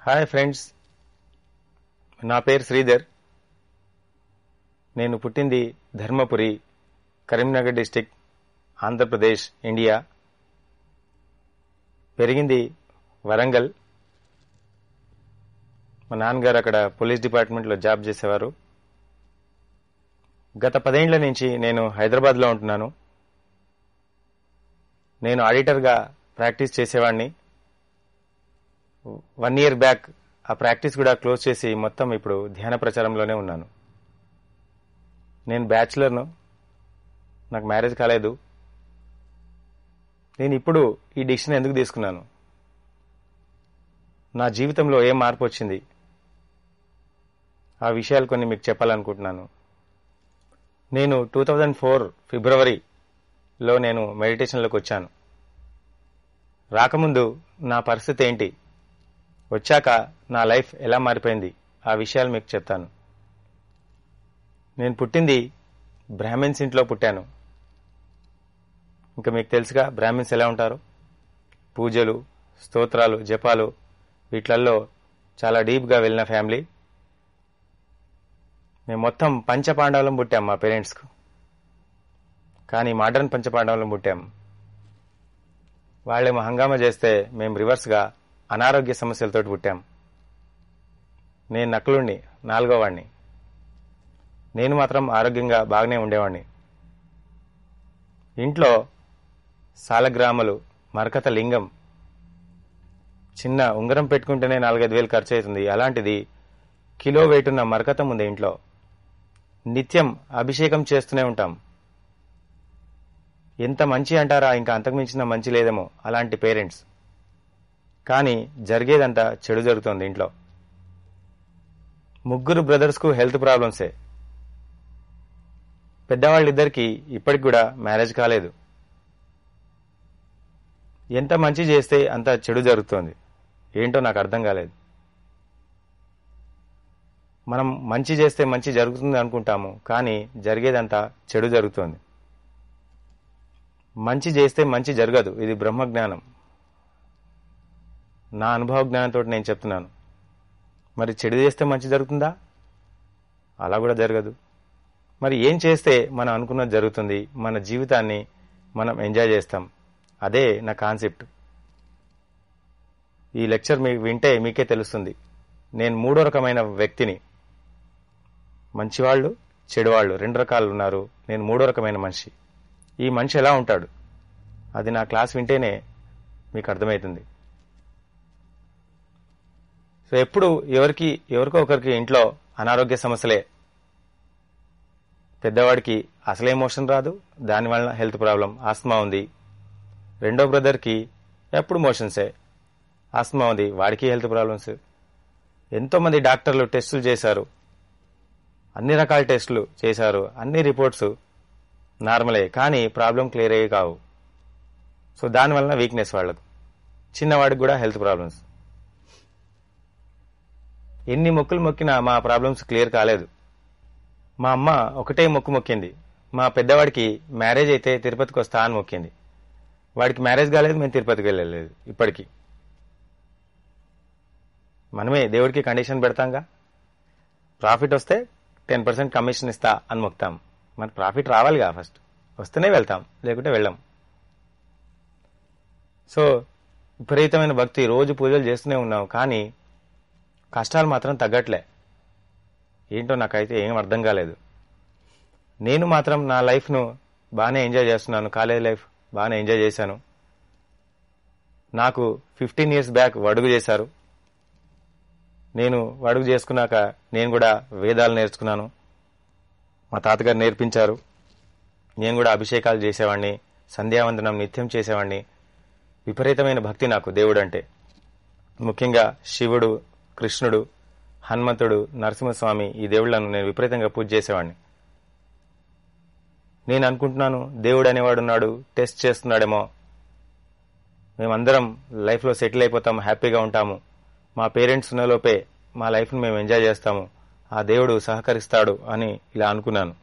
hi friends నా పేరు శ్రీధర్ నేను పుట్టింది ధర్మపురి కరీంనగర్ డిస్టిక్ ఆంధ్రప్రదేశ్ ఇండియా పెరిగింది వరంగల్ మా నాన్నగారు అక్కడ పోలీస్ డిపార్ట్మెంట్లో జాబ్ చేసేవారు గత పదేండ్ల నుంచి నేను హైదరాబాద్లో ఉంటున్నాను నేను ఆడిటర్గా ప్రాక్టీస్ చేసేవాడిని వన్ ఇయర్ బ్యాక్ ఆ ప్రాక్టీస్ కూడా క్లోజ్ చేసి మొత్తం ఇప్పుడు ధ్యాన ప్రచారంలోనే ఉన్నాను నేను బ్యాచులర్ను నాకు మ్యారేజ్ కాలేదు నేను ఇప్పుడు ఈ డిసిషన్ ఎందుకు తీసుకున్నాను నా జీవితంలో ఏం మార్పు వచ్చింది ఆ విషయాలు కొన్ని మీకు చెప్పాలనుకుంటున్నాను నేను టూ థౌజండ్ ఫోర్ ఫిబ్రవరిలో నేను మెడిటేషన్లోకి వచ్చాను రాకముందు నా పరిస్థితి ఏంటి వచ్చాక నా లైఫ్ ఎలా మారిపోయింది ఆ విషయాలు మీకు చెప్తాను నేను పుట్టింది బ్రాహ్మిన్స్ ఇంట్లో పుట్టాను ఇంకా మీకు తెలుసుగా బ్రాహ్మిన్స్ ఎలా ఉంటారు పూజలు స్తోత్రాలు జపాలు వీటిలలో చాలా డీప్గా వెళ్ళిన ఫ్యామిలీ మేము మొత్తం పంచపాండవులం పుట్టాం మా పేరెంట్స్కు కానీ మోడర్న్ పంచపాండవులం పుట్టాం వాళ్ళేమో హంగామా చేస్తే మేము రివర్స్గా అనారోగ్య సమస్యలతోటి పుట్టాం నేను నకులుణ్ణి నాలుగో వాడిని నేను మాత్రం ఆరోగ్యంగా బాగానే ఉండేవాడిని ఇంట్లో సాలగ్రాములు మరకత లింగం చిన్న ఉంగరం పెట్టుకుంటేనే నాలుగైదు వేలు ఖర్చు అవుతుంది అలాంటిది కిలో వెయిట్ ఉన్న మరకతం ఉంది ఇంట్లో నిత్యం అభిషేకం చేస్తూనే ఉంటాం ఎంత మంచి అంటారా ఇంకా అంతకుమించిన మంచి లేదేమో అలాంటి పేరెంట్స్ కానీ జరిగేదంతా చెడు జరుగుతోంది ఇంట్లో ముగ్గురు బ్రదర్స్కు హెల్త్ ప్రాబ్లమ్సే పెద్దవాళ్ళిద్దరికీ ఇప్పటికి కూడా మ్యారేజ్ కాలేదు ఎంత మంచి చేస్తే అంత చెడు జరుగుతోంది ఏంటో నాకు అర్థం కాలేదు మనం మంచి చేస్తే మంచి జరుగుతుంది అనుకుంటాము కానీ జరిగేదంతా చెడు జరుగుతోంది మంచి చేస్తే మంచి జరగదు ఇది బ్రహ్మజ్ఞానం నా అనుభవ జ్ఞానంతో నేను చెప్తున్నాను మరి చెడు చేస్తే మంచి జరుగుతుందా అలా కూడా జరగదు మరి ఏం చేస్తే మనం అనుకున్నది జరుగుతుంది మన జీవితాన్ని మనం ఎంజాయ్ చేస్తాం అదే నా కాన్సెప్ట్ ఈ లెక్చర్ మీకు వింటే మీకే తెలుస్తుంది నేను మూడో రకమైన వ్యక్తిని మంచివాళ్ళు చెడువాళ్ళు రెండు రకాలు ఉన్నారు నేను మూడో రకమైన మనిషి ఈ మనిషి ఎలా ఉంటాడు అది నా క్లాస్ వింటేనే మీకు అర్థమవుతుంది సో ఎప్పుడు ఎవరికి ఎవరికో ఒకరికి ఇంట్లో అనారోగ్య సమస్యలే పెద్దవాడికి అసలే మోషన్ రాదు దానివల్ల హెల్త్ ప్రాబ్లం ఆస్మా ఉంది రెండో బ్రదర్కి ఎప్పుడు మోషన్సే ఆస్మా ఉంది వాడికి హెల్త్ ప్రాబ్లమ్స్ ఎంతోమంది డాక్టర్లు టెస్టులు చేశారు అన్ని రకాల టెస్టులు చేశారు అన్ని రిపోర్ట్స్ నార్మలే కానీ ప్రాబ్లం క్లియర్ అయ్యే కావు సో దానివల్ల వీక్నెస్ వాళ్ళకు చిన్నవాడికి కూడా హెల్త్ ప్రాబ్లమ్స్ ఎన్ని మొక్కులు మొక్కినా మా ప్రాబ్లమ్స్ క్లియర్ కాలేదు మా అమ్మ ఒకటే మొక్కు మొక్కింది మా పెద్దవాడికి మ్యారేజ్ అయితే తిరుపతికి వస్తా అని మొక్కింది వాడికి మ్యారేజ్ కాలేదు మేము తిరుపతికి వెళ్ళలేదు ఇప్పటికీ మనమే దేవుడికి కండిషన్ పెడతాంగా ప్రాఫిట్ వస్తే టెన్ పర్సెంట్ కమిషన్ ఇస్తా అని మొక్తాం మన ప్రాఫిట్ రావాలిగా ఫస్ట్ వస్తేనే వెళ్తాం లేకుంటే వెళ్ళాం సో విపరీతమైన భక్తి రోజు పూజలు చేస్తూనే ఉన్నాం కానీ కష్టాలు మాత్రం తగ్గట్లే ఏంటో నాకైతే ఏం అర్థం కాలేదు నేను మాత్రం నా లైఫ్ను బాగానే ఎంజాయ్ చేస్తున్నాను కాలేజ్ లైఫ్ బాగానే ఎంజాయ్ చేశాను నాకు ఫిఫ్టీన్ ఇయర్స్ బ్యాక్ వడుగు చేశారు నేను వడుగు చేసుకున్నాక నేను కూడా వేదాలు నేర్చుకున్నాను మా తాతగారు నేర్పించారు నేను కూడా అభిషేకాలు చేసేవాడిని సంధ్యావందనం నిత్యం చేసేవాడిని విపరీతమైన భక్తి నాకు దేవుడు అంటే ముఖ్యంగా శివుడు కృష్ణుడు హనుమంతుడు నరసింహస్వామి ఈ దేవుళ్లను నేను విపరీతంగా పూజ చేసేవాడిని నేను అనుకుంటున్నాను దేవుడు అనేవాడున్నాడు టెస్ట్ చేస్తున్నాడేమో మేమందరం లైఫ్లో సెటిల్ అయిపోతాము హ్యాపీగా ఉంటాము మా పేరెంట్స్ ఉన్నలోపే మా లైఫ్ని మేము ఎంజాయ్ చేస్తాము ఆ దేవుడు సహకరిస్తాడు అని ఇలా అనుకున్నాను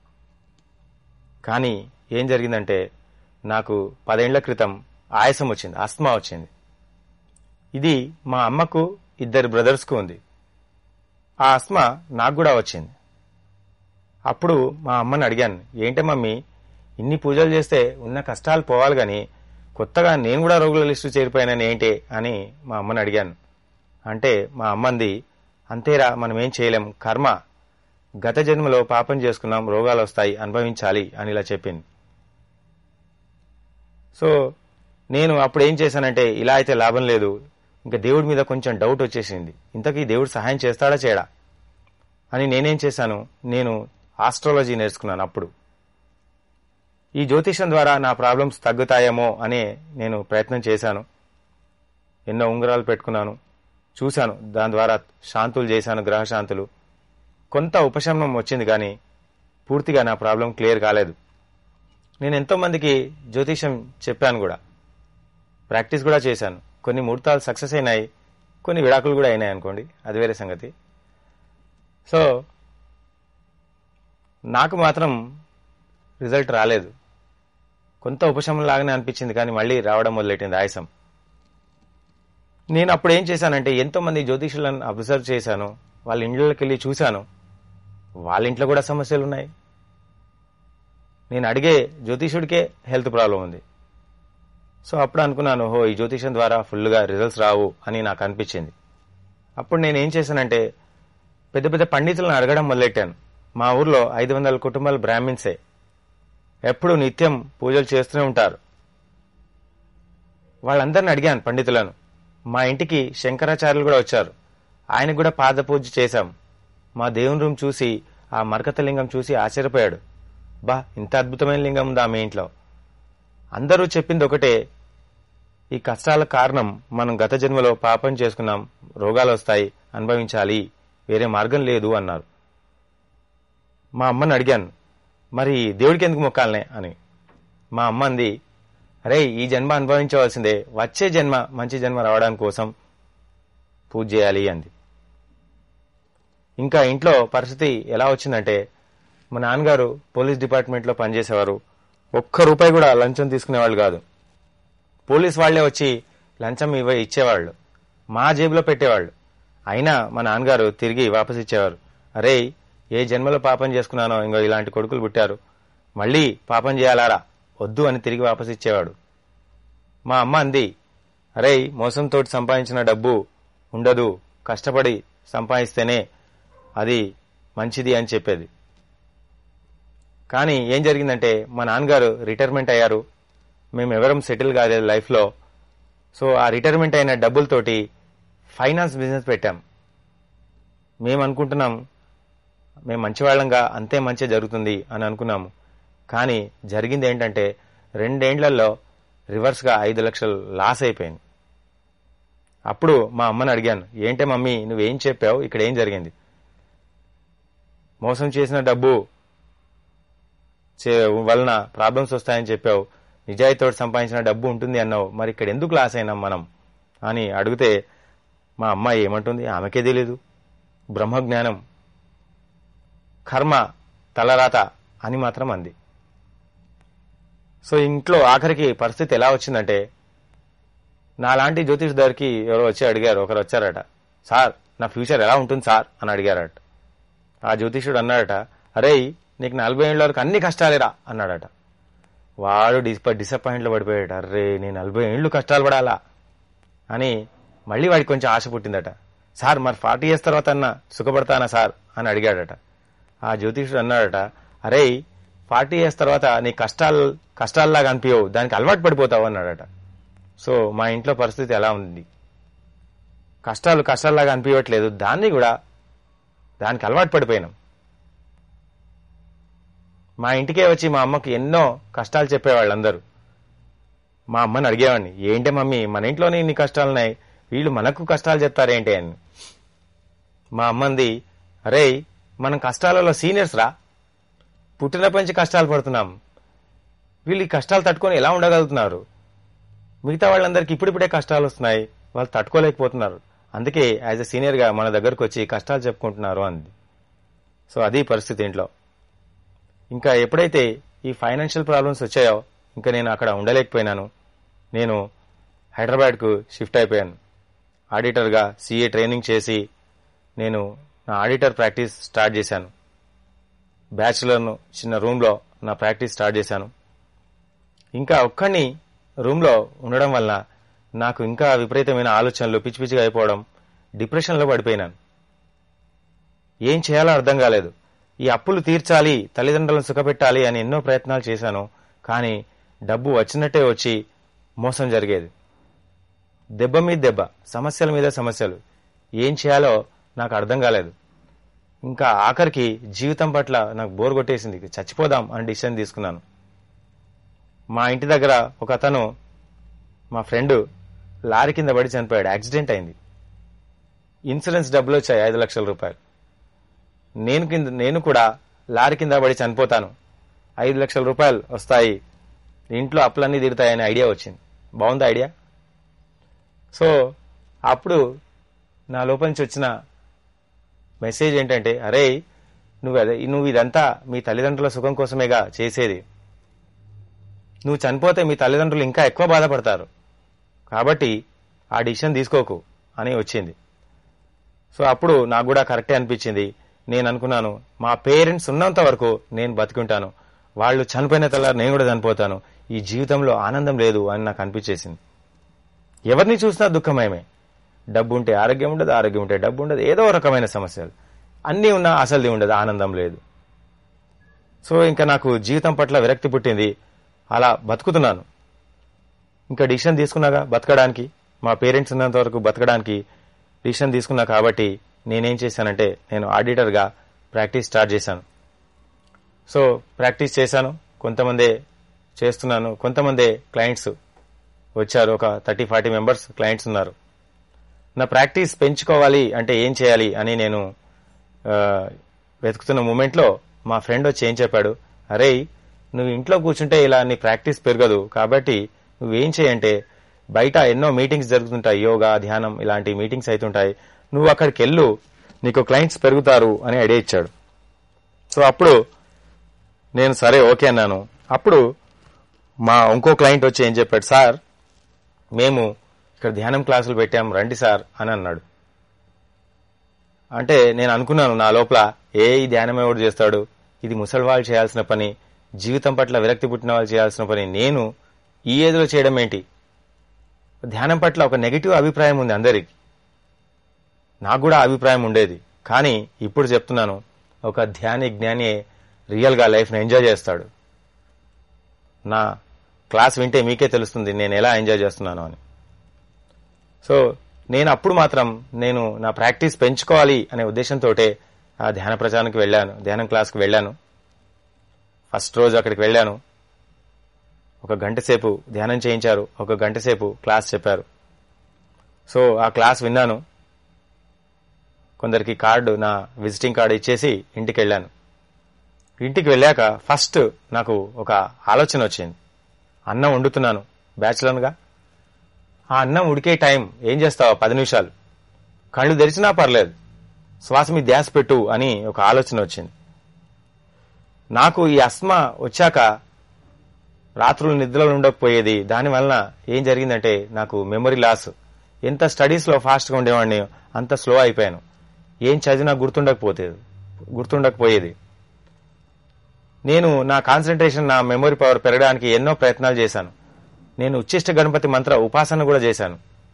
కానీ ఏం జరిగిందంటే నాకు పదేళ్ల క్రితం ఆయాసం వచ్చింది ఆస్మా వచ్చింది ఇది మా అమ్మకు ఇద్దరు బ్రదర్స్కు ఉంది ఆ ఆస్మా నాకు కూడా వచ్చింది అప్పుడు మా అమ్మని అడిగాను ఏంటి మమ్మీ ఇన్ని పూజలు చేస్తే ఉన్న కష్టాలు పోవాలి గాని కొత్తగా నేను కూడా రోగుల లిస్టు చేరిపోయానని ఏంటి అని మా అమ్మని అడిగాను అంటే మా అమ్మంది అంతేరా మనం ఏం చేయలేం కర్మ గత జన్మలో పాపం చేసుకున్నాం రోగాలు వస్తాయి అనుభవించాలి అని ఇలా చెప్పింది సో నేను అప్పుడు ఏం చేశానంటే ఇలా అయితే లాభం లేదు ఇంకా దేవుడి మీద కొంచెం డౌట్ వచ్చేసింది ఇంతకీ దేవుడు సహాయం చేస్తాడా చేయడా అని నేనేం చేశాను నేను ఆస్ట్రాలజీ నేర్చుకున్నాను అప్పుడు ఈ జ్యోతిషం ద్వారా నా ప్రాబ్లమ్స్ తగ్గుతాయేమో అనే నేను ప్రయత్నం చేశాను ఎన్నో ఉంగరాలు పెట్టుకున్నాను చూశాను దాని ద్వారా శాంతులు చేశాను గ్రహ శాంతులు కొంత ఉపశమనం వచ్చింది కానీ పూర్తిగా నా ప్రాబ్లం క్లియర్ కాలేదు నేను ఎంతో మందికి జ్యోతిషం చెప్పాను కూడా ప్రాక్టీస్ కూడా చేశాను కొన్ని ముహూర్తాలు సక్సెస్ అయినాయి కొన్ని విడాకులు కూడా అయినాయి అనుకోండి అది వేరే సంగతి సో నాకు మాత్రం రిజల్ట్ రాలేదు కొంత ఉపశమనం లాగానే అనిపించింది కానీ మళ్ళీ రావడం మొదలెట్టింది ఆయాసం నేను అప్పుడు ఏం చేశానంటే ఎంతో మంది జ్యోతిషులను అబ్జర్వ్ చేశాను వాళ్ళ ఇండ్లకి వెళ్ళి చూశాను వాళ్ళ ఇంట్లో కూడా సమస్యలు ఉన్నాయి నేను అడిగే జ్యోతిషుడికే హెల్త్ ప్రాబ్లం ఉంది సో అప్పుడు అనుకున్నాను హో ఈ జ్యోతిషం ద్వారా ఫుల్గా రిజల్ట్స్ రావు అని నాకు అనిపించింది అప్పుడు నేను ఏం చేశానంటే పెద్ద పెద్ద పండితులను అడగడం మొదలెట్టాను మా ఊర్లో ఐదు వందల కుటుంబాలు బ్రాహ్మిన్సే ఎప్పుడు నిత్యం పూజలు చేస్తూనే ఉంటారు వాళ్ళందరిని అడిగాను పండితులను మా ఇంటికి శంకరాచార్యులు కూడా వచ్చారు ఆయన కూడా పాద పూజ చేశాం మా దేవుని రూమ్ చూసి ఆ మరకత లింగం చూసి ఆశ్చర్యపోయాడు బా ఇంత అద్భుతమైన లింగం ఉందా మీ ఇంట్లో అందరూ చెప్పింది ఒకటే ఈ కష్టాల కారణం మనం గత జన్మలో పాపం చేసుకున్నాం రోగాలు వస్తాయి అనుభవించాలి వేరే మార్గం లేదు అన్నారు మా అమ్మని అడిగాను మరి దేవుడికి ఎందుకు మొక్కాలనే అని మా అమ్మ అంది అరే ఈ జన్మ అనుభవించవలసిందే వచ్చే జన్మ మంచి జన్మ రావడానికి కోసం పూజ చేయాలి అంది ఇంకా ఇంట్లో పరిస్థితి ఎలా వచ్చిందంటే మా నాన్నగారు పోలీస్ డిపార్ట్మెంట్లో పనిచేసేవారు ఒక్క రూపాయి కూడా లంచం తీసుకునేవాళ్ళు కాదు పోలీస్ వాళ్లే వచ్చి లంచం ఇవ్వ ఇచ్చేవాళ్ళు మా జేబులో పెట్టేవాళ్ళు అయినా మా నాన్నగారు తిరిగి వాపస్ ఇచ్చేవారు అరే ఏ జన్మలో పాపం చేసుకున్నానో ఇంకో ఇలాంటి కొడుకులు పుట్టారు మళ్ళీ పాపం చేయాలారా వద్దు అని తిరిగి వాపస్ ఇచ్చేవాడు మా అమ్మ అంది అరే మోసంతో సంపాదించిన డబ్బు ఉండదు కష్టపడి సంపాదిస్తేనే అది మంచిది అని చెప్పేది కానీ ఏం జరిగిందంటే మా నాన్నగారు రిటైర్మెంట్ అయ్యారు మేము ఎవరం సెటిల్ కాలేదు లైఫ్లో సో ఆ రిటైర్మెంట్ అయిన డబ్బులతోటి ఫైనాన్స్ బిజినెస్ పెట్టాం మేము అనుకుంటున్నాం మేము మంచివాళ్ళంగా అంతే మంచి జరుగుతుంది అని అనుకున్నాము కానీ జరిగింది ఏంటంటే రెండేండ్లలో రివర్స్గా ఐదు లక్షలు లాస్ అయిపోయింది అప్పుడు మా అమ్మని అడిగాను ఏంటే మమ్మీ నువ్వేం చెప్పావు ఇక్కడ ఏం జరిగింది మోసం చేసిన డబ్బు వలన ప్రాబ్లమ్స్ వస్తాయని చెప్పావు నిజాయితీతో సంపాదించిన డబ్బు ఉంటుంది అన్నావు మరి ఇక్కడ ఎందుకు లాస్ అయినాం మనం అని అడిగితే మా అమ్మాయి ఏమంటుంది ఆమెకే తెలీదు బ్రహ్మజ్ఞానం కర్మ తలరాత అని మాత్రం అంది సో ఇంట్లో ఆఖరికి పరిస్థితి ఎలా వచ్చిందంటే నాలాంటి జ్యోతిష్ దగ్గరికి ఎవరో వచ్చి అడిగారు ఒకరు వచ్చారట సార్ నా ఫ్యూచర్ ఎలా ఉంటుంది సార్ అని అడిగారట ఆ జ్యోతిషుడు అన్నాడట అరే నీకు నలభై ఏళ్ళ వరకు అన్ని కష్టాలేరా అన్నాడట వాడు డిస్ డిసప్పాయింట్లో పడిపోయాడు అర్రే నేను నలభై ఏళ్ళు కష్టాలు పడాలా అని మళ్ళీ వాడికి కొంచెం ఆశ పుట్టిందట సార్ మరి ఫార్టీ ఇయర్స్ తర్వాత అన్న సుఖపడతానా సార్ అని అడిగాడట ఆ జ్యోతిషుడు అన్నాడట అరే ఫార్టీ ఇయర్స్ తర్వాత నీ కష్టాలు కష్టాల్లాగా అనిపించవు దానికి అలవాటు పడిపోతావు అన్నాడట సో మా ఇంట్లో పరిస్థితి ఎలా ఉంది కష్టాలు కష్టాల్లాగా అనిపించట్లేదు దాన్ని కూడా దానికి అలవాటు పడిపోయినాం మా ఇంటికే వచ్చి మా అమ్మకి ఎన్నో కష్టాలు చెప్పేవాళ్ళు అందరూ మా అమ్మని అడిగేవాడిని ఏంటి మమ్మీ మన ఇంట్లోనే ఇన్ని కష్టాలున్నాయి వీళ్ళు మనకు కష్టాలు చెప్తారేంటి అని మా అమ్మంది అరే మనం కష్టాలలో సీనియర్స్ రా పుట్టినప్పటి నుంచి కష్టాలు పడుతున్నాం వీళ్ళు ఈ కష్టాలు తట్టుకొని ఎలా ఉండగలుగుతున్నారు మిగతా వాళ్ళందరికీ ఇప్పుడిప్పుడే కష్టాలు వస్తున్నాయి వాళ్ళు తట్టుకోలేకపోతున్నారు అందుకే యాజ్ ఎ సీనియర్గా మన దగ్గరకు వచ్చి కష్టాలు చెప్పుకుంటున్నారు అంది సో అది పరిస్థితి ఇంట్లో ఇంకా ఎప్పుడైతే ఈ ఫైనాన్షియల్ ప్రాబ్లమ్స్ వచ్చాయో ఇంకా నేను అక్కడ ఉండలేకపోయినాను నేను హైదరాబాద్కు షిఫ్ట్ అయిపోయాను ఆడిటర్గా సిఏ ట్రైనింగ్ చేసి నేను నా ఆడిటర్ ప్రాక్టీస్ స్టార్ట్ చేశాను బ్యాచులర్ను చిన్న రూమ్లో నా ప్రాక్టీస్ స్టార్ట్ చేశాను ఇంకా ఒక్కడిని రూమ్లో ఉండడం వల్ల నాకు ఇంకా విపరీతమైన ఆలోచనలు పిచ్చి పిచ్చిగా అయిపోవడం డిప్రెషన్లో పడిపోయినాను ఏం చేయాలో అర్థం కాలేదు ఈ అప్పులు తీర్చాలి తల్లిదండ్రులను సుఖపెట్టాలి అని ఎన్నో ప్రయత్నాలు చేశాను కానీ డబ్బు వచ్చినట్టే వచ్చి మోసం జరిగేది దెబ్బ మీద దెబ్బ సమస్యల మీద సమస్యలు ఏం చేయాలో నాకు అర్థం కాలేదు ఇంకా ఆఖరికి జీవితం పట్ల నాకు బోర్ కొట్టేసింది చచ్చిపోదాం అని డిసిషన్ తీసుకున్నాను మా ఇంటి దగ్గర ఒక అతను మా ఫ్రెండ్ లారీ కింద పడి చనిపోయాడు యాక్సిడెంట్ అయింది ఇన్సూరెన్స్ డబ్బులు వచ్చాయి ఐదు లక్షల రూపాయలు నేను కింద నేను కూడా లారీ కింద పడి చనిపోతాను ఐదు లక్షల రూపాయలు వస్తాయి ఇంట్లో అప్పులన్నీ తీరుతాయనే ఐడియా వచ్చింది బాగుంది ఐడియా సో అప్పుడు నా లోపల నుంచి వచ్చిన మెసేజ్ ఏంటంటే అరే నువ్వు అదే నువ్వు ఇదంతా మీ తల్లిదండ్రుల సుఖం కోసమేగా చేసేది నువ్వు చనిపోతే మీ తల్లిదండ్రులు ఇంకా ఎక్కువ బాధపడతారు కాబట్టి ఆ డిసిషన్ తీసుకోకు అని వచ్చింది సో అప్పుడు నాకు కూడా కరెక్టే అనిపించింది నేను అనుకున్నాను మా పేరెంట్స్ ఉన్నంత వరకు నేను బతికుంటాను వాళ్ళు చనిపోయిన తెల్లారు నేను కూడా చనిపోతాను ఈ జీవితంలో ఆనందం లేదు అని నాకు అనిపించేసింది ఎవరిని చూసినా దుఃఖమయమే డబ్బు ఉంటే ఆరోగ్యం ఉండదు ఆరోగ్యం ఉంటే డబ్బు ఉండదు ఏదో రకమైన సమస్యలు అన్నీ ఉన్నా అసలుది ఉండదు ఆనందం లేదు సో ఇంకా నాకు జీవితం పట్ల విరక్తి పుట్టింది అలా బతుకుతున్నాను ఇంకా డిసిషన్ తీసుకున్నాగా బతకడానికి మా పేరెంట్స్ ఉన్నంత వరకు బతకడానికి డిసిషన్ తీసుకున్నా కాబట్టి నేనేం చేశానంటే నేను ఆడిటర్గా ప్రాక్టీస్ స్టార్ట్ చేశాను సో ప్రాక్టీస్ చేశాను కొంతమందే చేస్తున్నాను కొంతమందే క్లయింట్స్ వచ్చారు ఒక థర్టీ ఫార్టీ మెంబర్స్ క్లయింట్స్ ఉన్నారు నా ప్రాక్టీస్ పెంచుకోవాలి అంటే ఏం చేయాలి అని నేను ఆ, వెతుకుతున్న మూమెంట్లో మా ఫ్రెండ్ వచ్చి ఏం చెప్పాడు అరే నువ్వు ఇంట్లో కూర్చుంటే ఇలా నీ ప్రాక్టీస్ పెరగదు కాబట్టి నువ్వేం చేయంటే బయట ఎన్నో మీటింగ్స్ జరుగుతుంటాయి యోగా ధ్యానం ఇలాంటి మీటింగ్స్ అవుతుంటాయి నువ్వు అక్కడికి వెళ్ళు నీకు క్లయింట్స్ పెరుగుతారు అని ఐడియా ఇచ్చాడు సో అప్పుడు నేను సరే ఓకే అన్నాను అప్పుడు మా ఇంకో క్లయింట్ వచ్చి ఏం చెప్పాడు సార్ మేము ఇక్కడ ధ్యానం క్లాసులు పెట్టాం రండి సార్ అని అన్నాడు అంటే నేను అనుకున్నాను నా లోపల ఏ ఈ ధ్యానం ఎవడు చేస్తాడు ఇది ముసలి వాళ్ళు చేయాల్సిన పని జీవితం పట్ల విరక్తి పుట్టిన వాళ్ళు చేయాల్సిన పని నేను ఈ ఏజ్లో చేయడం ఏంటి ధ్యానం పట్ల ఒక నెగిటివ్ అభిప్రాయం ఉంది అందరికి నాకు కూడా అభిప్రాయం ఉండేది కానీ ఇప్పుడు చెప్తున్నాను ఒక ధ్యాని జ్ఞాని రియల్గా లైఫ్ని ఎంజాయ్ చేస్తాడు నా క్లాస్ వింటే మీకే తెలుస్తుంది నేను ఎలా ఎంజాయ్ చేస్తున్నాను అని సో నేను అప్పుడు మాత్రం నేను నా ప్రాక్టీస్ పెంచుకోవాలి అనే ఉద్దేశంతో ఆ ధ్యాన ప్రచారానికి వెళ్ళాను ధ్యానం క్లాస్కి వెళ్ళాను ఫస్ట్ రోజు అక్కడికి వెళ్ళాను ఒక గంట సేపు ధ్యానం చేయించారు ఒక గంట సేపు క్లాస్ చెప్పారు సో ఆ క్లాస్ విన్నాను కొందరికి కార్డు నా విజిటింగ్ కార్డు ఇచ్చేసి ఇంటికి వెళ్ళాను ఇంటికి వెళ్ళాక ఫస్ట్ నాకు ఒక ఆలోచన వచ్చింది అన్నం వండుతున్నాను బ్యాచులర్గా ఆ అన్నం ఉడికే టైం ఏం చేస్తావు పది నిమిషాలు కళ్ళు తెరిచినా పర్లేదు శ్వాస మీద ధ్యాస పెట్టు అని ఒక ఆలోచన వచ్చింది నాకు ఈ అస్మా వచ్చాక రాత్రులు నిద్రలు ఉండకపోయేది దానివలన ఏం జరిగిందంటే నాకు మెమరీ లాస్ ఎంత స్టడీస్లో ఫాస్ట్గా ఉండేవాడిని అంత స్లో అయిపోయాను ఏం చదివినా గుర్తుండకపోతేది గుర్తుండకపోయేది నేను నా కాన్సన్ట్రేషన్ నా మెమరీ పవర్ పెరగడానికి ఎన్నో ప్రయత్నాలు చేశాను నేను ఉచ్చిష్ట గణపతి మంత్ర ఉపాసన కూడా చేశాను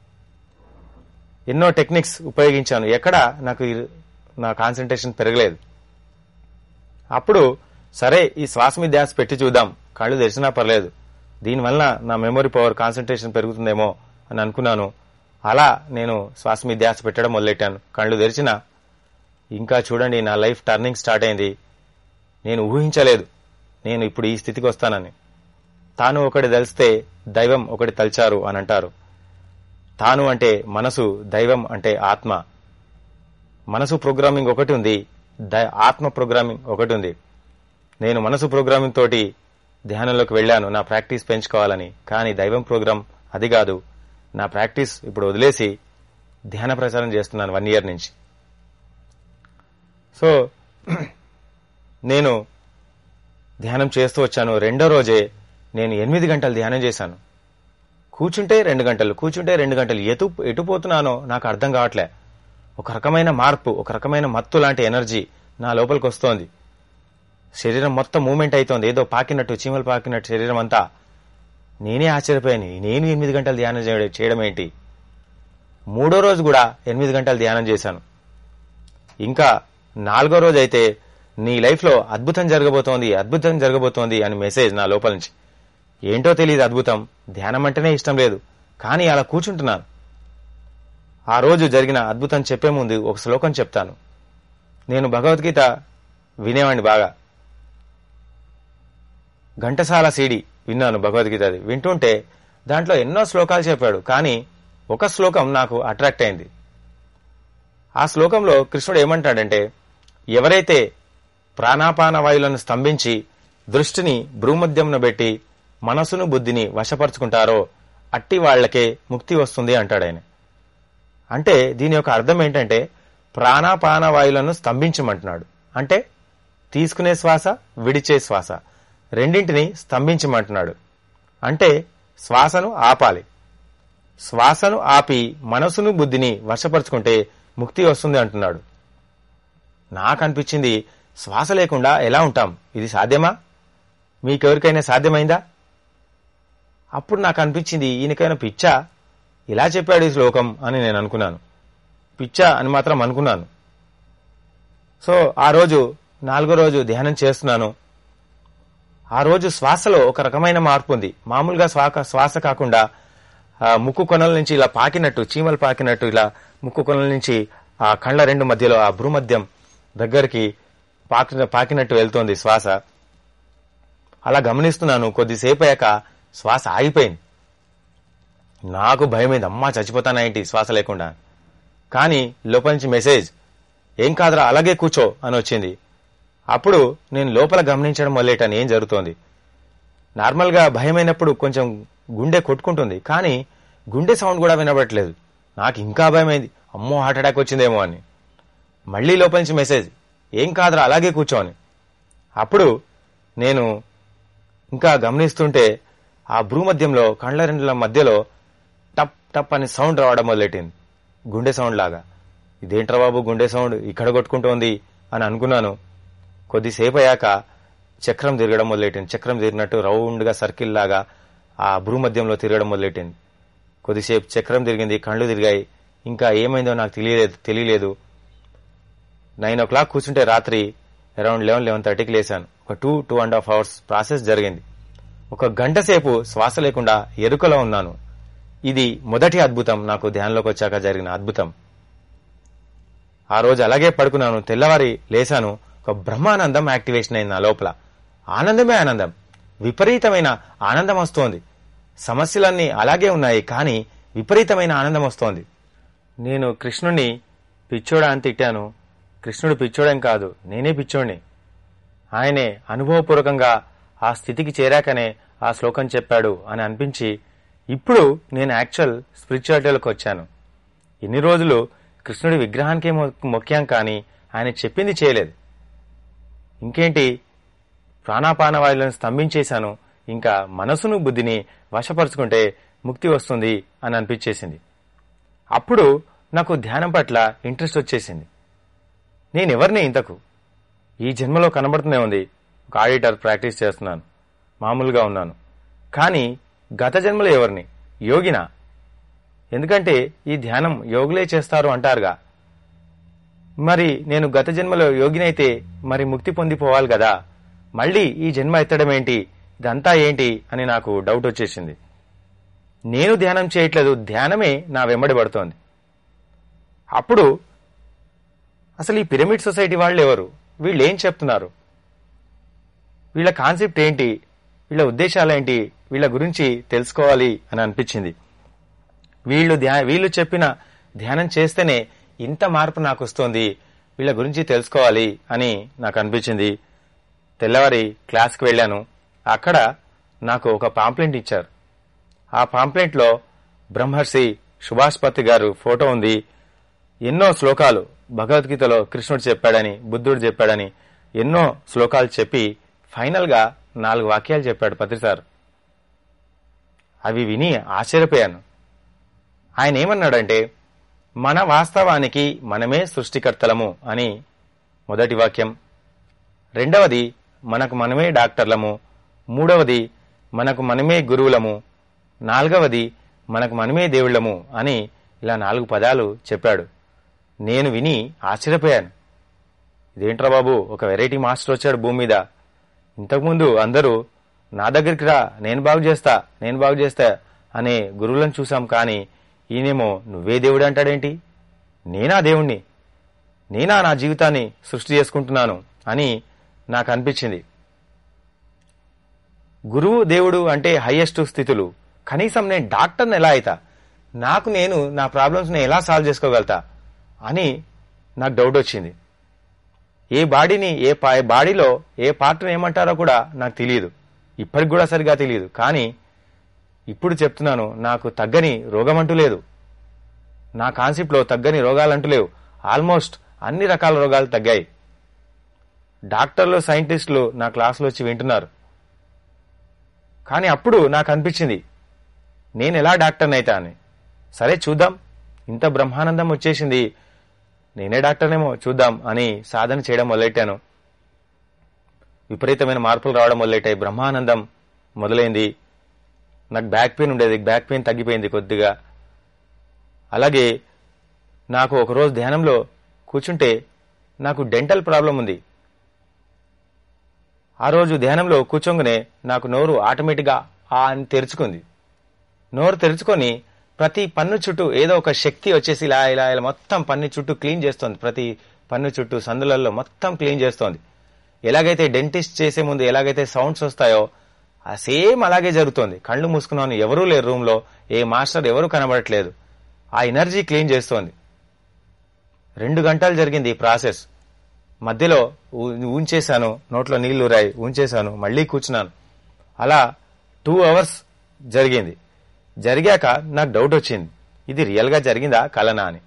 ఎన్నో టెక్నిక్స్ ఉపయోగించాను ఎక్కడ నాకు ఈ- నా కాన్సన్ట్రేషన్ పెరగలేదు అప్పుడు సరే ఈ శ్వాస మీద ధ్యాస పెట్టి చూద్దాం కళ్ళు తెరిచినా పర్లేదు దీనివల్ల నా మెమరీ పవర్ కాన్సన్ట్రేషన్ పెరుగుతుందేమో అని అనుకున్నాను అలా నేను శ్వాస మీద ధ్యాస పెట్టడం మొదలెట్టాను కళ్ళు తెరిచిన ఇంకా చూడండి నా లైఫ్ టర్నింగ్ స్టార్ట్ అయింది నేను ఊహించలేదు నేను ఇప్పుడు ఈ స్థితికి వస్తానని తాను ఒకటి తెలిస్తే దైవం ఒకటి తలిచారు అని అంటారు తాను అంటే మనసు దైవం అంటే ఆత్మ మనసు ప్రోగ్రామింగ్ ఒకటి ఉంది ద- ఆత్మ ప్రోగ్రామింగ్ ఒకటి ఉంది నేను మనసు ప్రోగ్రామింగ్ తోటి ధ్యానంలోకి వెళ్ళాను నా ప్రాక్టీస్ పెంచుకోవాలని కానీ దైవం ప్రోగ్రాం అది కాదు నా ప్రాక్టీస్ ఇప్పుడు వదిలేసి ధ్యాన ప్రచారం చేస్తున్నాను వన్ ఇయర్ నుంచి సో నేను ధ్యానం చేస్తూ వచ్చాను రెండో రోజే నేను ఎనిమిది గంటలు ధ్యానం చేశాను కూర్చుంటే రెండు గంటలు కూర్చుంటే రెండు గంటలు ఎటు ఎటు పోతున్నానో నాకు అర్థం కావట్లే ఒక రకమైన మార్పు ఒక రకమైన మత్తు లాంటి ఎనర్జీ నా లోపలికి వస్తోంది శరీరం మొత్తం మూమెంట్ అవుతోంది ఏదో పాకినట్టు చీమలు పాకినట్టు శరీరం అంతా నేనే ఆశ్చర్యపోయాను నేను ఎనిమిది గంటలు ధ్యానం చేయడం చేయడం ఏంటి మూడో రోజు కూడా ఎనిమిది గంటలు ధ్యానం చేశాను ఇంకా నాలుగో రోజు అయితే నీ లైఫ్లో అద్భుతం జరగబోతోంది అద్భుతం జరగబోతోంది అని మెసేజ్ నా లోపల నుంచి ఏంటో తెలియదు అద్భుతం ధ్యానం అంటేనే ఇష్టం లేదు కానీ అలా కూర్చుంటున్నాను ఆ రోజు జరిగిన అద్భుతం చెప్పే ముందు ఒక శ్లోకం చెప్తాను నేను భగవద్గీత వినేవాడిని బాగా ఘంటసాల సీడి విన్నాను భగవద్గీతది వింటుంటే దాంట్లో ఎన్నో శ్లోకాలు చెప్పాడు కానీ ఒక శ్లోకం నాకు అట్రాక్ట్ అయింది ఆ శ్లోకంలో కృష్ణుడు ఏమంటాడంటే ఎవరైతే ప్రాణాపాన వాయులను స్తంభించి దృష్టిని భ్రూమధ్యంను పెట్టి మనసును బుద్ధిని వశపరుచుకుంటారో అట్టి వాళ్లకే ముక్తి వస్తుంది అంటాడు ఆయన అంటే దీని యొక్క అర్థం ఏంటంటే ప్రాణాపాన వాయులను స్తంభించమంటున్నాడు అంటే తీసుకునే శ్వాస విడిచే శ్వాస రెండింటిని స్తంభించమంటున్నాడు అంటే శ్వాసను ఆపాలి శ్వాసను ఆపి మనసును బుద్ధిని వశపరుచుకుంటే ముక్తి వస్తుంది అంటున్నాడు నాకు అనిపించింది శ్వాస లేకుండా ఎలా ఉంటాం ఇది సాధ్యమా మీకెవరికైనా సాధ్యమైందా అప్పుడు నాకు అనిపించింది ఈయనకైనా పిచ్చా ఇలా చెప్పాడు ఈ శ్లోకం అని నేను అనుకున్నాను పిచ్చా అని మాత్రం అనుకున్నాను సో ఆ రోజు నాలుగో రోజు ధ్యానం చేస్తున్నాను ఆ రోజు శ్వాసలో ఒక రకమైన మార్పు ఉంది మామూలుగా శ్వాస శ్వాస కాకుండా ఆ ముక్కు కొనల నుంచి ఇలా పాకినట్టు చీమలు పాకినట్టు ఇలా ముక్కు కొనల నుంచి ఆ కళ్ళ రెండు మధ్యలో ఆ భ్రూమధ్యం దగ్గరికి పాకి పాకినట్టు వెళ్తోంది శ్వాస అలా గమనిస్తున్నాను కొద్దిసేపు అయ్యాక శ్వాస ఆగిపోయింది నాకు భయమైంది అమ్మా చచ్చిపోతానా ఏంటి శ్వాస లేకుండా కానీ లోపల నుంచి మెసేజ్ ఏం కాదురా అలాగే కూర్చో అని వచ్చింది అప్పుడు నేను లోపల గమనించడం మొదలెటాను ఏం జరుగుతోంది నార్మల్గా భయమైనప్పుడు కొంచెం గుండె కొట్టుకుంటుంది కానీ గుండె సౌండ్ కూడా వినబడట్లేదు నాకు ఇంకా భయమైంది అమ్మో హార్ట్ అటాక్ వచ్చిందేమో అని మళ్ళీ లోపల నుంచి మెసేజ్ ఏం కాదురా అలాగే కూర్చో అని అప్పుడు నేను ఇంకా గమనిస్తుంటే ఆ భ్రూమధ్యంలో కండ్ల రెండుల మధ్యలో టప్ టప్ అని సౌండ్ రావడం మొదలెట్టింది గుండె సౌండ్ లాగా ఇదేంట్రా బాబు గుండె సౌండ్ ఇక్కడ కొట్టుకుంటోంది అని అనుకున్నాను కొద్దిసేపు అయ్యాక చక్రం తిరగడం మొదలెట్టింది చక్రం తిరిగినట్టు రౌండ్గా సర్కిల్ లాగా ఆ భ్రూమధ్యంలో తిరగడం మొదలెట్టింది కొద్దిసేపు చక్రం తిరిగింది కళ్ళు తిరిగాయి ఇంకా ఏమైందో నాకు తెలియలేదు తెలియలేదు నైన్ ఓ క్లాక్ కూర్చుంటే రాత్రి అరౌండ్ లెవెన్ లెవెన్ థర్టీకి లేశాను ఒక two two and half hours process జరిగింది ఒక గంట సేపు శ్వాస లేకుండా ఎరుకలో ఉన్నాను ఇది మొదటి అద్భుతం నాకు ధ్యానంలోకి వచ్చాక జరిగిన అద్భుతం ఆ రోజు అలాగే పడుకున్నాను తెల్లవారి లేశాను ఒక బ్రహ్మానందం యాక్టివేషన్ అయింది నా లోపల ఆనందమే ఆనందం విపరీతమైన ఆనందం వస్తోంది సమస్యలన్నీ అలాగే ఉన్నాయి కానీ విపరీతమైన ఆనందం వస్తోంది నేను కృష్ణుణ్ణి పిచ్చోడా అని తిట్టాను కృష్ణుడు పిచ్చోడేం కాదు నేనే పిచ్చోడిని ఆయనే అనుభవపూర్వకంగా ఆ స్థితికి చేరాకనే ఆ శ్లోకం చెప్పాడు అని అనిపించి ఇప్పుడు నేను యాక్చువల్ స్పిరిచువాలిటీలోకి వచ్చాను ఇన్ని రోజులు కృష్ణుడి విగ్రహానికే మొ- మొక్కాం కానీ ఆయన చెప్పింది చేయలేదు ఇంకేంటి ప్రాణాపాన వాయులను స్తంభించేశాను ఇంకా మనసును బుద్ధిని వశపరుచుకుంటే ముక్తి వస్తుంది అని అనిపించేసింది అప్పుడు నాకు ధ్యానం పట్ల ఇంట్రెస్ట్ వచ్చేసింది నేనెవరిని ఇంతకు ఈ జన్మలో కనబడుతూనే ఉంది ఒక ఆడిటర్ ప్రాక్టీస్ చేస్తున్నాను మామూలుగా ఉన్నాను కానీ గత జన్మలో ఎవరిని యోగినా ఎందుకంటే ఈ ధ్యానం యోగులే చేస్తారు అంటారుగా మరి నేను గత జన్మలో యోగినైతే మరి ముక్తి పొందిపోవాలి కదా మళ్ళీ ఈ జన్మ ఎత్తడం ఏంటి ఇదంతా ఏంటి అని నాకు డౌట్ వచ్చేసింది నేను ధ్యానం చేయట్లేదు ధ్యానమే నా వెంబడి పడుతోంది అప్పుడు అసలు ఈ పిరమిడ్ సొసైటీ వాళ్ళు ఎవరు వీళ్ళు ఏం చెప్తున్నారు వీళ్ళ కాన్సెప్ట్ ఏంటి వీళ్ళ ఉద్దేశాలేంటి వీళ్ళ గురించి తెలుసుకోవాలి అని అనిపించింది వీళ్ళు ధ్యా వీళ్ళు చెప్పిన ధ్యానం చేస్తేనే ఇంత మార్పు నాకు వస్తుంది వీళ్ళ గురించి తెలుసుకోవాలి అని నాకు అనిపించింది తెల్లవారి క్లాస్కి వెళ్ళాను అక్కడ నాకు ఒక పాంప్లెంట్ ఇచ్చారు ఆ పాంప్లెంట్లో బ్రహ్మర్షి సుభాష్పతి గారు ఫోటో ఉంది ఎన్నో శ్లోకాలు భగవద్గీతలో కృష్ణుడు చెప్పాడని బుద్ధుడు చెప్పాడని ఎన్నో శ్లోకాలు చెప్పి ఫైనల్గా నాలుగు వాక్యాలు చెప్పాడు పత్రి సార్ అవి విని ఆశ్చర్యపోయాను ఆయన ఏమన్నాడంటే మన వాస్తవానికి మనమే సృష్టికర్తలము అని మొదటి వాక్యం రెండవది మనకు మనమే డాక్టర్లము మూడవది మనకు మనమే గురువులము నాలుగవది మనకు మనమే దేవుళ్ళము అని ఇలా నాలుగు పదాలు చెప్పాడు నేను విని ఆశ్చర్యపోయాను ఇదేంట్రా బాబు ఒక వెరైటీ మాస్టర్ వచ్చాడు భూమి మీద ఇంతకుముందు అందరూ నా దగ్గరికి రా నేను బాగు చేస్తా నేను బాగు చేస్తా అనే గురువులను చూసాం కానీ ఈయనేమో నువ్వే దేవుడు అంటాడేంటి నేనా దేవుణ్ణి నేనా నా జీవితాన్ని సృష్టి చేసుకుంటున్నాను అని నాకు అనిపించింది గురువు దేవుడు అంటే హయ్యెస్ట్ స్థితులు కనీసం నేను డాక్టర్ని ఎలా అవుతా నాకు నేను నా ప్రాబ్లమ్స్ని ఎలా సాల్వ్ చేసుకోగలుగుతా అని నాకు డౌట్ వచ్చింది ఏ బాడీని ఏ పా- బాడీలో ఏ పార్ట్ని ఏమంటారో కూడా నాకు తెలియదు ఇప్పటికి కూడా సరిగా తెలియదు కానీ ఇప్పుడు చెప్తున్నాను నాకు తగ్గని రోగం అంటూ లేదు నా కాన్సెప్ట్లో తగ్గని రోగాలంటూ లేవు ఆల్మోస్ట్ అన్ని రకాల రోగాలు తగ్గాయి డాక్టర్లు సైంటిస్టులు నా క్లాసులో వచ్చి వింటున్నారు కానీ అప్పుడు నాకు అనిపించింది నేను ఎలా డాక్టర్ని అవుతా అని సరే చూద్దాం ఇంత బ్రహ్మానందం వచ్చేసింది నేనే డాక్టర్నేమో చూద్దాం అని సాధన చేయడం మొదలెట్టాను విపరీతమైన మార్పులు రావడం మొదలెట్టాయి బ్రహ్మానందం మొదలైంది నాకు బ్యాక్ పెయిన్ ఉండేది బ్యాక్ పెయిన్ తగ్గిపోయింది కొద్దిగా అలాగే నాకు ఒకరోజు ధ్యానంలో కూర్చుంటే నాకు డెంటల్ ప్రాబ్లం ఉంది ఆ రోజు ధ్యానంలో కూర్చోగానే నాకు నోరు ఆటోమేటిక్గా ఆ అని తెరుచుకుంది నోరు తెరుచుకొని ప్రతి పన్ను చుట్టూ ఏదో ఒక శక్తి వచ్చేసి ఇలా ఇలా ఇలా మొత్తం పన్ను చుట్టూ క్లీన్ చేస్తోంది ప్రతి పన్ను చుట్టూ సందులలో మొత్తం క్లీన్ చేస్తోంది ఎలాగైతే డెంటిస్ట్ చేసే ముందు ఎలాగైతే సౌండ్స్ వస్తాయో ఆ సేమ్ అలాగే జరుగుతోంది కళ్ళు మూసుకున్నాను ఎవరూ లేరు రూమ్లో ఏ మాస్టర్ ఎవరూ కనబడట్లేదు ఆ ఎనర్జీ క్లీన్ చేస్తోంది రెండు గంటలు జరిగింది ఈ ప్రాసెస్ మధ్యలో ఊ- ఉంచేశాను నోట్లో నీళ్లు రాయి ఉంచేశాను మళ్ళీ కూర్చున్నాను అలా టూ అవర్స్ జరిగింది జరిగాక నాకు డౌట్ వచ్చింది ఇది రియల్గా జరిగిందా కలనా అని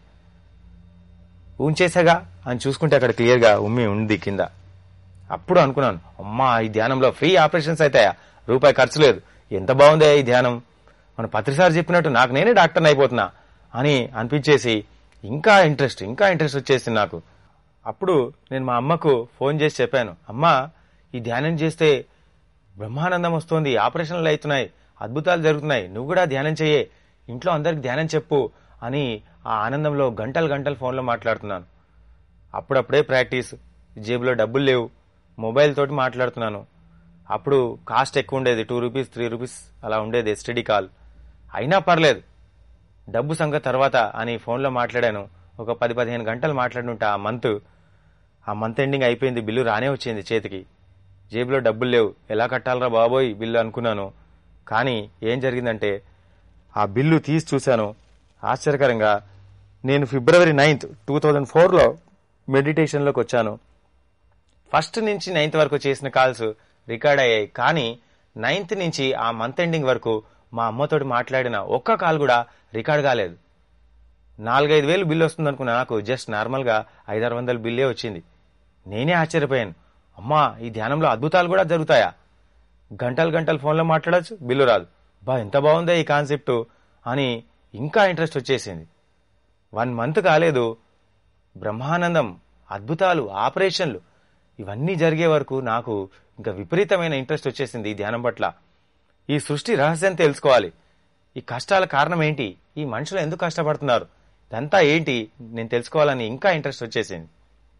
ఉంచేసాగా అని చూసుకుంటే అక్కడ క్లియర్గా ఉమ్మి ఉంది కింద అప్పుడు అనుకున్నాను అమ్మా ఈ ధ్యానంలో ఫ్రీ ఆపరేషన్స్ అవుతాయా రూపాయి ఖర్చు లేదు ఎంత బాగుందే ఈ ధ్యానం మన పత్రిసారి చెప్పినట్టు నాకు నేనే డాక్టర్ని అయిపోతున్నా అని అనిపించేసి ఇంకా ఇంట్రెస్ట్ ఇంకా ఇంట్రెస్ట్ వచ్చేసింది నాకు అప్పుడు నేను మా అమ్మకు ఫోన్ చేసి చెప్పాను అమ్మా ఈ ధ్యానం చేస్తే బ్రహ్మానందం వస్తుంది ఆపరేషన్లు అవుతున్నాయి అద్భుతాలు జరుగుతున్నాయి నువ్వు కూడా ధ్యానం చెయ్యే ఇంట్లో అందరికి ధ్యానం చెప్పు అని ఆ ఆనందంలో గంటలు గంటలు ఫోన్లో మాట్లాడుతున్నాను అప్పుడప్పుడే ప్రాక్టీస్ జేబులో డబ్బులు లేవు మొబైల్ తోటి మాట్లాడుతున్నాను అప్పుడు కాస్ట్ ఎక్కువ ఉండేది టూ రూపీస్ త్రీ రూపీస్ అలా ఉండేది ఎస్టీడీ కాల్ అయినా పర్లేదు డబ్బు సంగతి తర్వాత అని ఫోన్లో మాట్లాడాను ఒక పది పదిహేను గంటలు మాట్లాడుంటా ఆ మంత్ ఆ మంత్ ఎండింగ్ అయిపోయింది బిల్లు రానే వచ్చింది చేతికి జేబులో డబ్బులు లేవు ఎలా కట్టాలరా బాబోయ్ బిల్లు అనుకున్నాను కానీ ఏం జరిగిందంటే ఆ బిల్లు తీసి చూశాను ఆశ్చర్యకరంగా నేను ఫిబ్రవరి నైన్త్ టూ థౌజండ్ ఫోర్లో మెడిటేషన్లోకి వచ్చాను ఫస్ట్ నుంచి నైన్త్ వరకు చేసిన కాల్స్ రికార్డ్ అయ్యాయి కానీ నైన్త్ నుంచి ఆ మంత్ ఎండింగ్ వరకు మా అమ్మతోటి మాట్లాడిన ఒక్క కాల్ కూడా రికార్డ్ కాలేదు నాలుగైదు వేలు బిల్లు వస్తుంది అనుకున్న నాకు జస్ట్ నార్మల్గా ఐదారు వందల బిల్లే వచ్చింది నేనే ఆశ్చర్యపోయాను అమ్మా ఈ ధ్యానంలో అద్భుతాలు కూడా జరుగుతాయా గంటలు గంటలు ఫోన్లో మాట్లాడచ్చు బిల్లు రాదు బా ఎంత బాగుందే ఈ కాన్సెప్ట్ అని ఇంకా ఇంట్రెస్ట్ వచ్చేసింది వన్ మంత్ కాలేదు బ్రహ్మానందం అద్భుతాలు ఆపరేషన్లు ఇవన్నీ జరిగే వరకు నాకు ఇంకా విపరీతమైన ఇంట్రెస్ట్ వచ్చేసింది ఈ ధ్యానం పట్ల ఈ సృష్టి రహస్యం తెలుసుకోవాలి ఈ కష్టాల కారణం ఏంటి ఈ మనుషులు ఎందుకు కష్టపడుతున్నారు ఇదంతా ఏంటి నేను తెలుసుకోవాలని ఇంకా ఇంట్రెస్ట్ వచ్చేసింది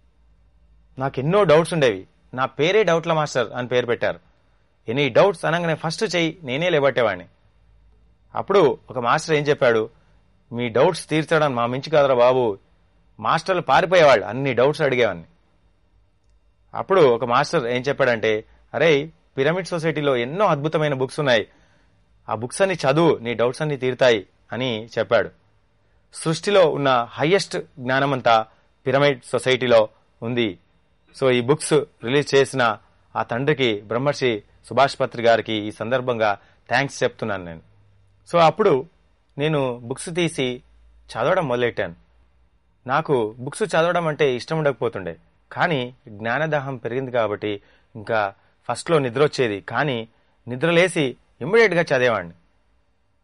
నాకు ఎన్నో డౌట్స్ ఉండేవి నా పేరే డౌట్ల మాస్టర్ అని పేరు పెట్టారు ఎనీ డౌట్స్ అనగానే ఫస్ట్ చెయ్యి నేనే లేబట్టేవాడిని అప్పుడు ఒక మాస్టర్ ఏం చెప్పాడు మీ డౌట్స్ తీర్చడం మా మించి కాదురా బాబు మాస్టర్లు పారిపోయేవాళ్ళు అన్ని డౌట్స్ అడిగేవాడిని అప్పుడు ఒక మాస్టర్ ఏం చెప్పాడంటే అరే పిరమిడ్ సొసైటీలో ఎన్నో అద్భుతమైన బుక్స్ ఉన్నాయి ఆ బుక్స్ అన్ని చదువు నీ డౌట్స్ అన్ని తీరుతాయి అని చెప్పాడు సృష్టిలో ఉన్న హయ్యెస్ట్ జ్ఞానమంతా పిరమిడ్ సొసైటీలో ఉంది సో ఈ బుక్స్ రిలీజ్ చేసిన ఆ తండ్రికి బ్రహ్మర్షి సుభాష్ పత్రి గారికి ఈ సందర్భంగా థ్యాంక్స్ చెప్తున్నాను నేను సో అప్పుడు నేను బుక్స్ తీసి చదవడం మొదలెట్టాను నాకు బుక్స్ చదవడం అంటే ఇష్టం ఉండకపోతుండే కానీ జ్ఞానదాహం పెరిగింది కాబట్టి ఇంకా ఫస్ట్లో నిద్ర వచ్చేది కానీ నిద్రలేసి ఇమ్మీడియట్గా చదివేవాడిని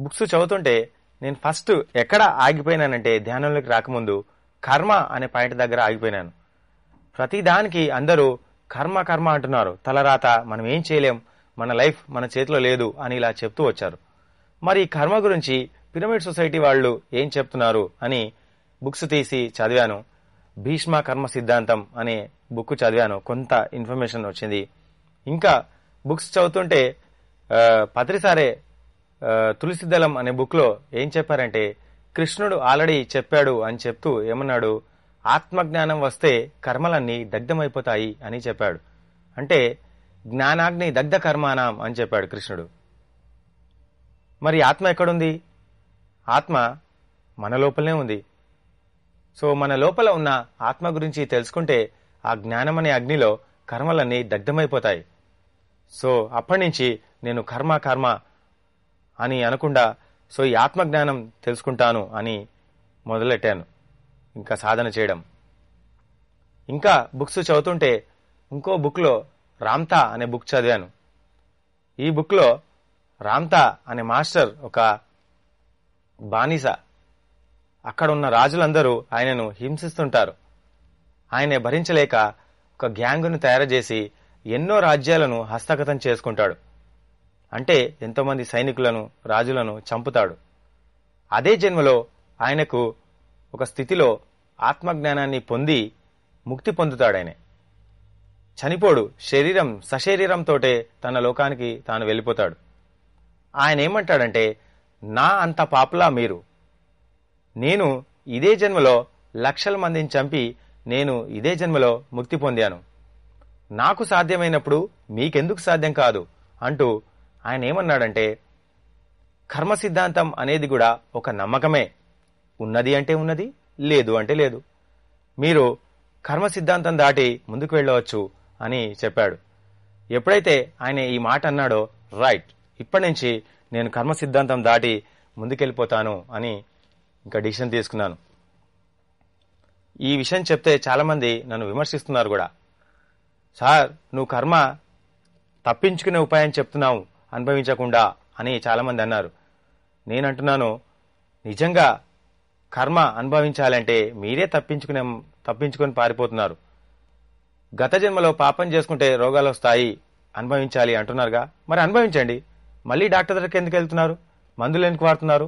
బుక్స్ చదువుతుంటే నేను ఫస్ట్ ఎక్కడ ఆగిపోయినానంటే ధ్యానంలోకి రాకముందు కర్మ అనే పాయింట్ దగ్గర ఆగిపోయినాను ప్రతి దానికి అందరూ కర్మ కర్మ అంటున్నారు తలరాత మనం ఏం చేయలేం మన లైఫ్ మన చేతిలో లేదు అని ఇలా చెప్తూ వచ్చారు మరి ఈ కర్మ గురించి పిరమిడ్ సొసైటీ వాళ్ళు ఏం చెప్తున్నారు అని బుక్స్ తీసి చదివాను భీష్మ కర్మ సిద్ధాంతం అనే బుక్ చదివాను కొంత ఇన్ఫర్మేషన్ వచ్చింది ఇంకా బుక్స్ చదువుతుంటే ఆ, పత్రిసారే ఆ, తులసిదళం అనే బుక్ లో ఏం చెప్పారంటే కృష్ణుడు ఆల్రెడీ చెప్పాడు అని చెప్తూ ఏమన్నాడు ఆత్మజ్ఞానం వస్తే కర్మలన్నీ దగ్ధమైపోతాయి అని చెప్పాడు అంటే జ్ఞానాగ్ని దగ్ధ కర్మానాం అని చెప్పాడు కృష్ణుడు మరి ఆత్మ ఎక్కడుంది ఆత్మ మన లోపలనే ఉంది సో మన లోపల ఉన్న ఆత్మ గురించి తెలుసుకుంటే ఆ జ్ఞానం అనే అగ్నిలో కర్మలన్నీ దగ్ధమైపోతాయి సో అప్పటి నుంచి నేను కర్మ కర్మ అని అనకుండా సో ఈ ఆత్మజ్ఞానం తెలుసుకుంటాను అని మొదలెట్టాను ఇంకా సాధన చేయడం ఇంకా బుక్స్ చదువుతుంటే ఇంకో బుక్లో రామ్తా అనే బుక్ చదివాను ఈ బుక్లో రామ్తా అనే మాస్టర్ ఒక బానిస అక్కడ ఉన్న రాజులందరూ ఆయనను హింసిస్తుంటారు ఆయన భరించలేక ఒక గ్యాంగును తయారు చేసి ఎన్నో రాజ్యాలను హస్తగతం చేసుకుంటాడు అంటే ఎంతోమంది సైనికులను రాజులను చంపుతాడు అదే జన్మలో ఆయనకు ఒక స్థితిలో ఆత్మజ్ఞానాన్ని పొంది ముక్తి పొందుతాడు ఆయన చనిపోడు శరీరం సశరీరంతోటే తన లోకానికి తాను వెళ్ళిపోతాడు ఆయన ఏమంటాడంటే నా అంత పాపులా మీరు నేను ఇదే జన్మలో లక్షల మందిని చంపి నేను ఇదే జన్మలో ముక్తి పొందాను నాకు సాధ్యమైనప్పుడు మీకెందుకు సాధ్యం కాదు అంటూ ఆయన ఏమన్నాడంటే కర్మ సిద్ధాంతం అనేది కూడా ఒక నమ్మకమే ఉన్నది అంటే ఉన్నది లేదు అంటే లేదు మీరు కర్మ సిద్ధాంతం దాటి ముందుకు వెళ్ళవచ్చు అని చెప్పాడు ఎప్పుడైతే ఆయన ఈ మాట అన్నాడో రైట్ ఇప్పటి నుంచి నేను కర్మ సిద్ధాంతం దాటి ముందుకెళ్ళిపోతాను అని ఇంకా డిసిషన్ తీసుకున్నాను ఈ విషయం చెప్తే చాలామంది నన్ను విమర్శిస్తున్నారు కూడా సార్ నువ్వు కర్మ తప్పించుకునే ఉపాయం చెప్తున్నావు అనుభవించకుండా అని చాలామంది అన్నారు నేనంటున్నాను నిజంగా కర్మ అనుభవించాలంటే మీరే తప్పించుకునే తప్పించుకొని పారిపోతున్నారు గత జన్మలో పాపం చేసుకుంటే రోగాలు వస్తాయి అనుభవించాలి అంటున్నారుగా మరి అనుభవించండి మళ్ళీ డాక్టర్ దగ్గరికి ఎందుకు వెళ్తున్నారు మందులు ఎందుకు వాడుతున్నారు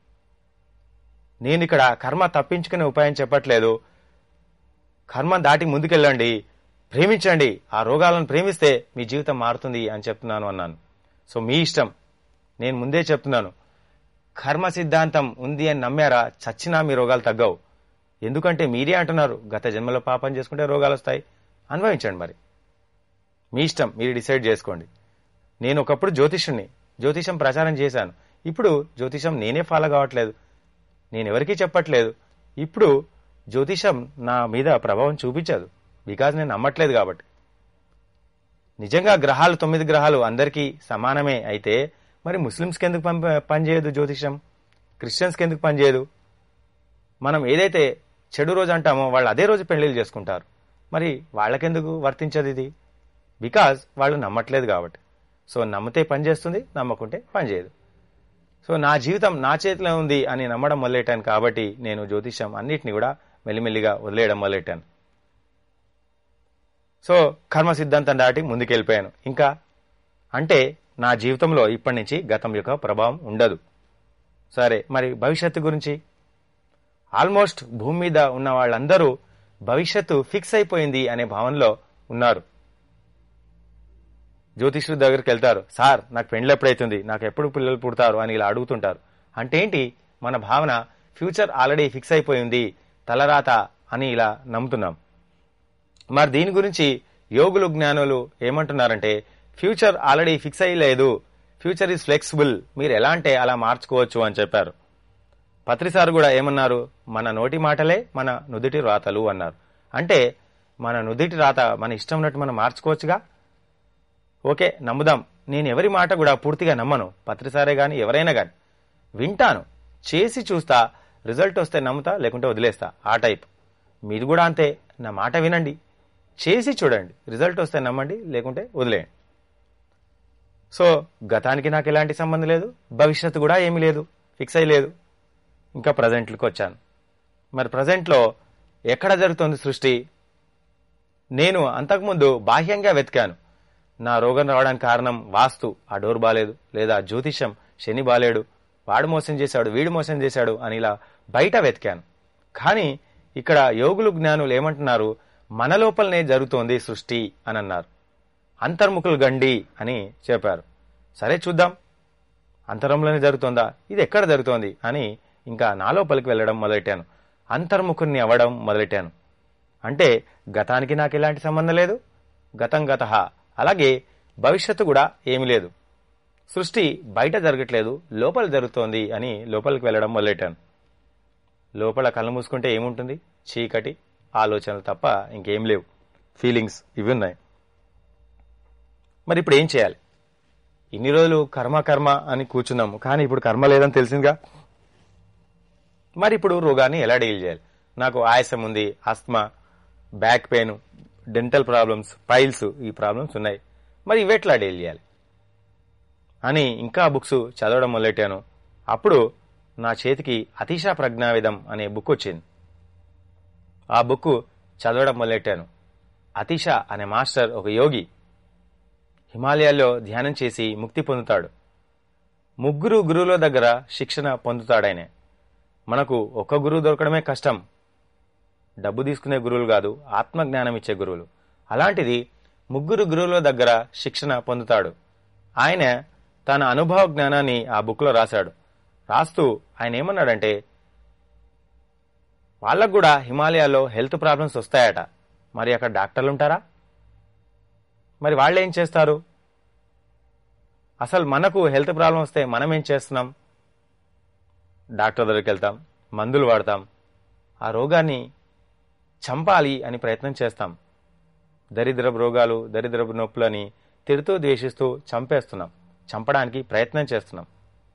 నేను ఇక్కడ కర్మ తప్పించుకునే ఉపాయం చెప్పట్లేదు కర్మ దాటి ముందుకెళ్ళండి ప్రేమించండి ఆ రోగాలను ప్రేమిస్తే మీ జీవితం మారుతుంది అని చెప్తున్నాను అన్నాను సో మీ ఇష్టం నేను ముందే చెప్తున్నాను కర్మ సిద్ధాంతం ఉంది అని నమ్మారా చచ్చినా మీ రోగాలు తగ్గవు ఎందుకంటే మీరే అంటున్నారు గత జన్మలో పాపం చేసుకుంటే రోగాలు వస్తాయి అనుభవించండి మరి మీ ఇష్టం మీరు డిసైడ్ చేసుకోండి నేను ఒకప్పుడు జ్యోతిష్యుణ్ణి జ్యోతిషం ప్రచారం చేశాను ఇప్పుడు జ్యోతిషం నేనే ఫాలో కావట్లేదు నేను ఎవరికీ చెప్పట్లేదు ఇప్పుడు జ్యోతిషం నా మీద ప్రభావం చూపించదు బికాజ్ నేను నమ్మట్లేదు కాబట్టి నిజంగా గ్రహాలు తొమ్మిది గ్రహాలు అందరికీ సమానమే అయితే మరి ముస్లిమ్స్కి ఎందుకు పని పనిచేయదు జ్యోతిషం క్రిస్టియన్స్కి ఎందుకు పనిచేయదు మనం ఏదైతే చెడు రోజు అంటామో వాళ్ళు అదే రోజు పెళ్లిళ్ళు చేసుకుంటారు మరి వాళ్ళకెందుకు వర్తించదు ఇది బికాజ్ వాళ్ళు నమ్మట్లేదు కాబట్టి సో నమ్మితే పని చేస్తుంది నమ్మకుంటే పని చేయదు సో నా జీవితం నా చేతిలో ఉంది అని నమ్మడం మొదలెట్టాను కాబట్టి నేను జ్యోతిషం అన్నిటిని కూడా మెల్లిమెల్లిగా వదిలేయడం మొదలెట్టాను సో కర్మ సిద్ధాంతం దాటి ముందుకెళ్ళిపోయాను ఇంకా అంటే నా జీవితంలో ఇప్పటి నుంచి గతం యొక్క ప్రభావం ఉండదు సరే మరి భవిష్యత్తు గురించి ఆల్మోస్ట్ భూమి మీద ఉన్న వాళ్ళందరూ భవిష్యత్తు ఫిక్స్ అయిపోయింది అనే భావనలో ఉన్నారు జ్యోతిష్యుల దగ్గరికి వెళ్తారు సార్ నాకు పెండ్లు ఎప్పుడైతుంది నాకు ఎప్పుడు పిల్లలు పుడతారు అని ఇలా అడుగుతుంటారు అంటే ఏంటి మన భావన ఫ్యూచర్ ఆల్రెడీ ఫిక్స్ అయిపోయింది తలరాత అని ఇలా నమ్ముతున్నాం మరి దీని గురించి యోగులు జ్ఞానులు ఏమంటున్నారంటే ఫ్యూచర్ ఆల్రెడీ ఫిక్స్ అయ్యలేదు ఫ్యూచర్ ఈజ్ ఫ్లెక్సిబుల్ మీరు ఎలా అంటే అలా మార్చుకోవచ్చు అని చెప్పారు పత్రిసారు కూడా ఏమన్నారు మన నోటి మాటలే మన నుదుటి రాతలు అన్నారు అంటే మన నుదిటి రాత మన ఇష్టం ఉన్నట్టు మనం మార్చుకోవచ్చుగా ఓకే నమ్ముదాం నేను ఎవరి మాట కూడా పూర్తిగా నమ్మను పత్రిసారే గాని ఎవరైనా గాని వింటాను చేసి చూస్తా రిజల్ట్ వస్తే నమ్ముతా లేకుంటే వదిలేస్తా ఆ టైప్ మీది కూడా అంతే నా మాట వినండి చేసి చూడండి రిజల్ట్ వస్తే నమ్మండి లేకుంటే వదిలేయండి సో గతానికి నాకు ఎలాంటి సంబంధం లేదు భవిష్యత్తు కూడా ఏమీ లేదు ఫిక్స్ అయ్యి లేదు ఇంకా ప్రజెంట్కి వచ్చాను మరి ప్రజెంట్లో ఎక్కడ జరుగుతోంది సృష్టి నేను అంతకుముందు బాహ్యంగా వెతికాను నా రోగం రావడానికి కారణం వాస్తు ఆ డోర్ బాలేదు లేదా జ్యోతిషం శని బాలేడు వాడు మోసం చేశాడు వీడు మోసం చేశాడు అని ఇలా బయట వెతికాను కానీ ఇక్కడ యోగులు జ్ఞానులు ఏమంటున్నారు మన లోపలనే జరుగుతోంది సృష్టి అని అన్నారు అంతర్ముఖులు గండి అని చెప్పారు సరే చూద్దాం అంతరంలోనే జరుగుతోందా ఇది ఎక్కడ జరుగుతోంది అని ఇంకా నా లోపలికి వెళ్ళడం మొదలెట్టాను అంతర్ముఖుణ్ణి అవ్వడం మొదలెట్టాను అంటే గతానికి నాకు ఎలాంటి సంబంధం లేదు గతం గత అలాగే భవిష్యత్తు కూడా ఏమీ లేదు సృష్టి బయట జరగట్లేదు లోపల జరుగుతోంది అని లోపలికి వెళ్ళడం మొదలెట్టాను లోపల కళ్ళు మూసుకుంటే ఏముంటుంది చీకటి ఆలోచనలు తప్ప ఇంకేం లేవు ఫీలింగ్స్ ఇవి ఉన్నాయి మరి ఇప్పుడు ఏం చేయాలి ఇన్ని రోజులు కర్మ కర్మ అని కూర్చున్నాము కానీ ఇప్పుడు కర్మ లేదని తెలిసిందిగా మరి ఇప్పుడు రోగాన్ని ఎలా డీల్ చేయాలి నాకు ఆయాసం ఉంది asthma back pain dental problems piles ఈ ప్రాబ్లమ్స్ ఉన్నాయి మరి ఇవెట్లా డీల్ చేయాలి అని ఇంకా బుక్స్ చదవడం మొదలెట్టాను అప్పుడు నా చేతికి అతిశా ప్రజ్ఞావిధం అనే బుక్ వచ్చింది ఆ బుక్ చదవడం మొదలెట్టాను అతిశ అనే మాస్టర్ ఒక యోగి హిమాలయాల్లో ధ్యానం చేసి ముక్తి పొందుతాడు ముగ్గురు గురువుల దగ్గర శిక్షణ పొందుతాడాయనే మనకు ఒక్క గురువు దొరకడమే కష్టం డబ్బు తీసుకునే గురువులు కాదు ఆత్మజ్ఞానం ఇచ్చే గురువులు అలాంటిది ముగ్గురు గురువుల దగ్గర శిక్షణ పొందుతాడు ఆయన తన అనుభవ జ్ఞానాన్ని ఆ బుక్లో రాశాడు రాస్తూ ఆయన ఏమన్నాడంటే వాళ్ళకు కూడా హిమాలయాల్లో హెల్త్ ప్రాబ్లమ్స్ వస్తాయట మరి అక్కడ డాక్టర్లు ఉంటారా మరి వాళ్ళు ఏం చేస్తారు అసలు మనకు హెల్త్ ప్రాబ్లం వస్తే మనం ఏం చేస్తున్నాం డాక్టర్ దగ్గరికి వెళ్తాం మందులు వాడతాం ఆ రోగాన్ని చంపాలి అని ప్రయత్నం చేస్తాం దరిద్రపు రోగాలు దరిద్రపు నొప్పులని తిడుతూ ద్వేషిస్తూ చంపేస్తున్నాం చంపడానికి ప్రయత్నం చేస్తున్నాం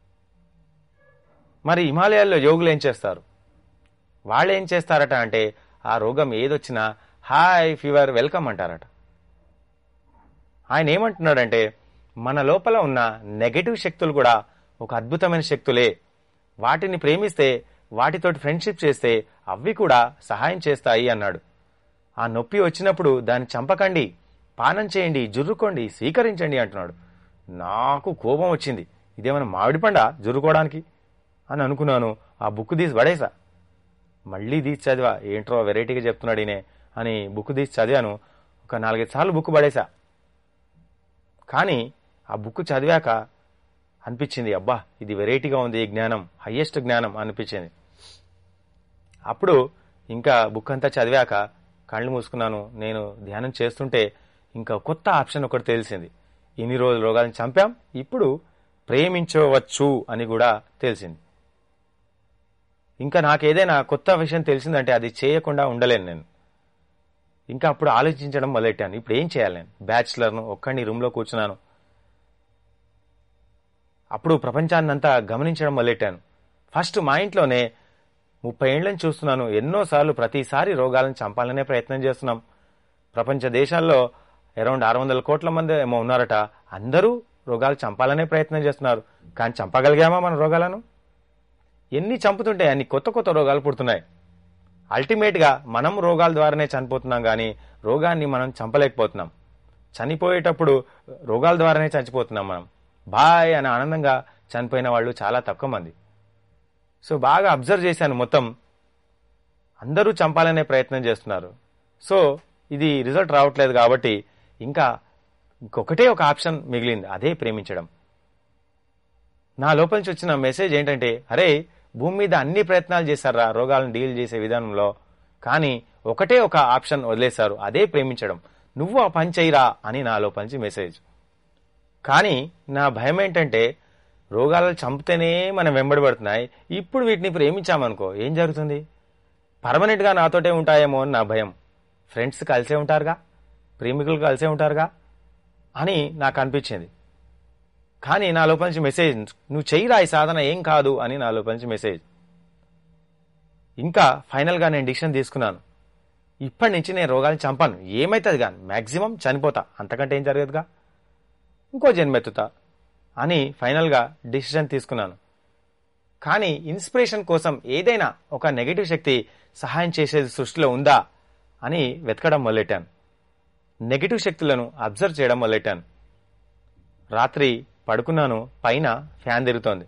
మరి హిమాలయాల్లో యోగులు ఏం చేస్తారు వాళ్ళు ఏం చేస్తారట అంటే ఆ రోగం ఏదొచ్చినా హాయ్ ఫీవర్ వెల్కమ్ అంటారట ఆయన ఏమంటున్నాడంటే మన లోపల ఉన్న నెగటివ్ శక్తులు కూడా ఒక అద్భుతమైన శక్తులే వాటిని ప్రేమిస్తే వాటితోటి ఫ్రెండ్షిప్ చేస్తే అవి కూడా సహాయం చేస్తాయి అన్నాడు ఆ నొప్పి వచ్చినప్పుడు దాన్ని చంపకండి పానం చేయండి జుర్రుకోండి స్వీకరించండి అంటున్నాడు నాకు కోపం వచ్చింది ఇదేమైనా మామిడి పండ జుర్రుకోవడానికి అని అనుకున్నాను ఆ బుక్ తీసి పడేసా మళ్ళీ తీసి చదివా ఏంట్రో వెరైటీగా చెప్తున్నాడు ఈయనే అని బుక్ తీసి చదివాను ఒక నాలుగైదు సార్లు బుక్ పడేసా కానీ ఆ బుక్ చదివాక అనిపించింది అబ్బా ఇది వెరైటీగా ఉంది ఈ జ్ఞానం హయ్యెస్ట్ జ్ఞానం అనిపించింది అప్పుడు ఇంకా బుక్ అంతా చదివాక కళ్ళు మూసుకున్నాను నేను ధ్యానం చేస్తుంటే ఇంకా కొత్త ఆప్షన్ ఒకటి తెలిసింది ఇన్ని రోజులు రోగాలను చంపాం ఇప్పుడు ప్రేమించవచ్చు అని కూడా తెలిసింది ఇంకా నాకేదైనా కొత్త విషయం తెలిసిందంటే అది చేయకుండా ఉండలేను నేను ఇంకా అప్పుడు ఆలోచించడం మొదలెట్టాను ఇప్పుడు ఏం చేయాలి నేను బ్యాచులర్ను ఒక్కడిని రూమ్లో కూర్చున్నాను అప్పుడు ప్రపంచాన్నంతా గమనించడం మొదలెట్టాను ఫస్ట్ మా ఇంట్లోనే ముప్పై ఏళ్ళని చూస్తున్నాను ఎన్నోసార్లు ప్రతిసారి రోగాలను చంపాలనే ప్రయత్నం చేస్తున్నాం ప్రపంచ దేశాల్లో అరౌండ్ ఆరు వందల కోట్ల మంది ఏమో ఉన్నారట అందరూ రోగాలు చంపాలనే ప్రయత్నం చేస్తున్నారు కానీ చంపగలిగామా మన రోగాలను ఎన్ని చంపుతుంటే అన్ని కొత్త కొత్త రోగాలు పుడుతున్నాయి అల్టిమేట్గా మనం రోగాల ద్వారానే చనిపోతున్నాం కానీ రోగాన్ని మనం చంపలేకపోతున్నాం చనిపోయేటప్పుడు రోగాల ద్వారానే చచ్చిపోతున్నాం మనం బాయ్ అని ఆనందంగా చనిపోయిన వాళ్ళు చాలా తక్కువ మంది సో బాగా అబ్జర్వ్ చేశాను మొత్తం అందరూ చంపాలనే ప్రయత్నం చేస్తున్నారు సో ఇది రిజల్ట్ రావట్లేదు కాబట్టి ఇంకా ఇంకొకటే ఒక ఆప్షన్ మిగిలింది అదే ప్రేమించడం నా లోపల నుంచి వచ్చిన మెసేజ్ ఏంటంటే అరే భూమి మీద అన్ని ప్రయత్నాలు చేశారా రోగాలను డీల్ చేసే విధానంలో కానీ ఒకటే ఒక ఆప్షన్ వదిలేశారు అదే ప్రేమించడం నువ్వు ఆ పని చేయరా అని నా లోపల నుంచి మెసేజ్ కానీ నా భయం ఏంటంటే రోగాలను చంపితేనే మనం వెంబడబడుతున్నాయి ఇప్పుడు వీటిని ప్రేమించామనుకో ఏం జరుగుతుంది పర్మనెంట్గా నాతోటే ఉంటాయేమో అని నా భయం ఫ్రెండ్స్ కలిసే ఉంటారుగా ప్రేమికులు కలిసే ఉంటారుగా అని నాకు అనిపించింది కానీ నా లోపల నుంచి మెసేజ్ నువ్వు చెయ్యిరా ఈ సాధన ఏం కాదు అని నా లోపల నుంచి మెసేజ్ ఇంకా ఫైనల్గా నేను డిసిషన్ తీసుకున్నాను ఇప్పటి నుంచి నేను రోగాలను చంపాను ఏమైతుంది కానీ మ్యాక్సిమం చనిపోతా అంతకంటే ఏం జరగదుగా ఇంకో జన్మెత్తుతా అని ఫైనల్గా డిసిజన్ తీసుకున్నాను కానీ ఇన్స్పిరేషన్ కోసం ఏదైనా ఒక నెగిటివ్ శక్తి సహాయం చేసేది సృష్టిలో ఉందా అని వెతకడం మొదలెట్టాను నెగిటివ్ శక్తులను అబ్జర్వ్ చేయడం మొదలెట్టాను రాత్రి పడుకున్నాను పైన ఫ్యాన్ తిరుగుతోంది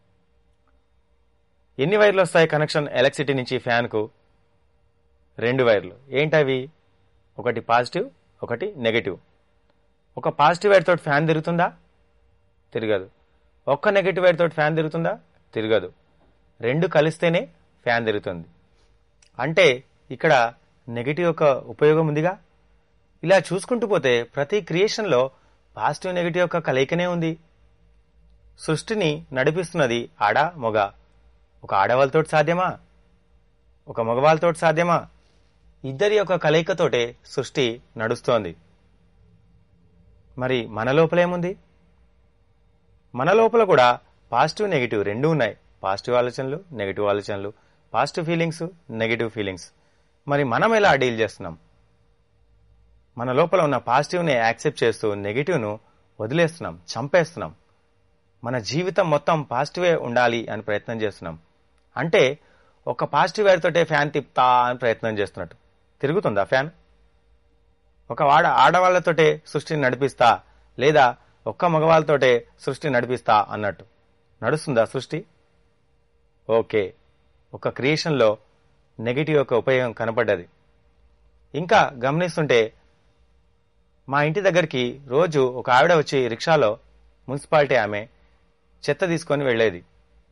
ఎన్ని వైర్లు వస్తాయి కనెక్షన్ ఎలక్ట్రిసిటీ నుంచి ఫ్యాన్కు రెండు వైర్లు ఏంటవి ఒకటి పాజిటివ్ ఒకటి నెగిటివ్ ఒక పాజిటివ్ వైర్ తోటి ఫ్యాన్ తిరుగుతుందా తిరగదు ఒక్క నెగిటివ్ వైర్ తోటి ఫ్యాన్ తిరుగుతుందా తిరగదు రెండు కలిస్తేనే ఫ్యాన్ తిరుగుతుంది అంటే ఇక్కడ నెగిటివ్ యొక్క ఉపయోగం ఉందిగా ఇలా చూసుకుంటూ పోతే ప్రతి క్రియేషన్లో పాజిటివ్ నెగిటివ్ యొక్క కలయికనే ఉంది సృష్టిని నడిపిస్తున్నది ఆడ మొగ ఒక ఆడవాళ్ళతోటి సాధ్యమా ఒక మగవాళ్ళతోటి సాధ్యమా ఇద్దరి యొక్క కలయికతోటే సృష్టి నడుస్తోంది మరి మన లోపల ఏముంది మన లోపల కూడా పాజిటివ్ నెగిటివ్ రెండు ఉన్నాయి పాజిటివ్ ఆలోచనలు నెగిటివ్ ఆలోచనలు పాజిటివ్ ఫీలింగ్స్ నెగిటివ్ ఫీలింగ్స్ మరి మనం ఎలా డీల్ చేస్తున్నాం మన లోపల ఉన్న పాజిటివ్ని యాక్సెప్ట్ చేస్తూ నెగిటివ్ను వదిలేస్తున్నాం చంపేస్తున్నాం మన జీవితం మొత్తం పాజిటివే ఉండాలి అని ప్రయత్నం చేస్తున్నాం అంటే ఒక పాజిటివ్ వైర్తోటే ఫ్యాన్ తిప్పుతా అని ప్రయత్నం చేస్తున్నట్టు తిరుగుతుందా ఫ్యాన్ ఒక వాడ ఆడవాళ్లతోటే సృష్టిని నడిపిస్తా లేదా ఒక్క మగవాళ్ళతోటే సృష్టి నడిపిస్తా అన్నట్టు నడుస్తుందా సృష్టి ఓకే ఒక క్రియేషన్లో నెగిటివ్ యొక్క ఉపయోగం కనపడ్డది ఇంకా గమనిస్తుంటే మా ఇంటి దగ్గరికి రోజు ఒక ఆవిడ వచ్చి రిక్షాలో మున్సిపాలిటీ ఆమె చెత్త తీసుకొని వెళ్ళేది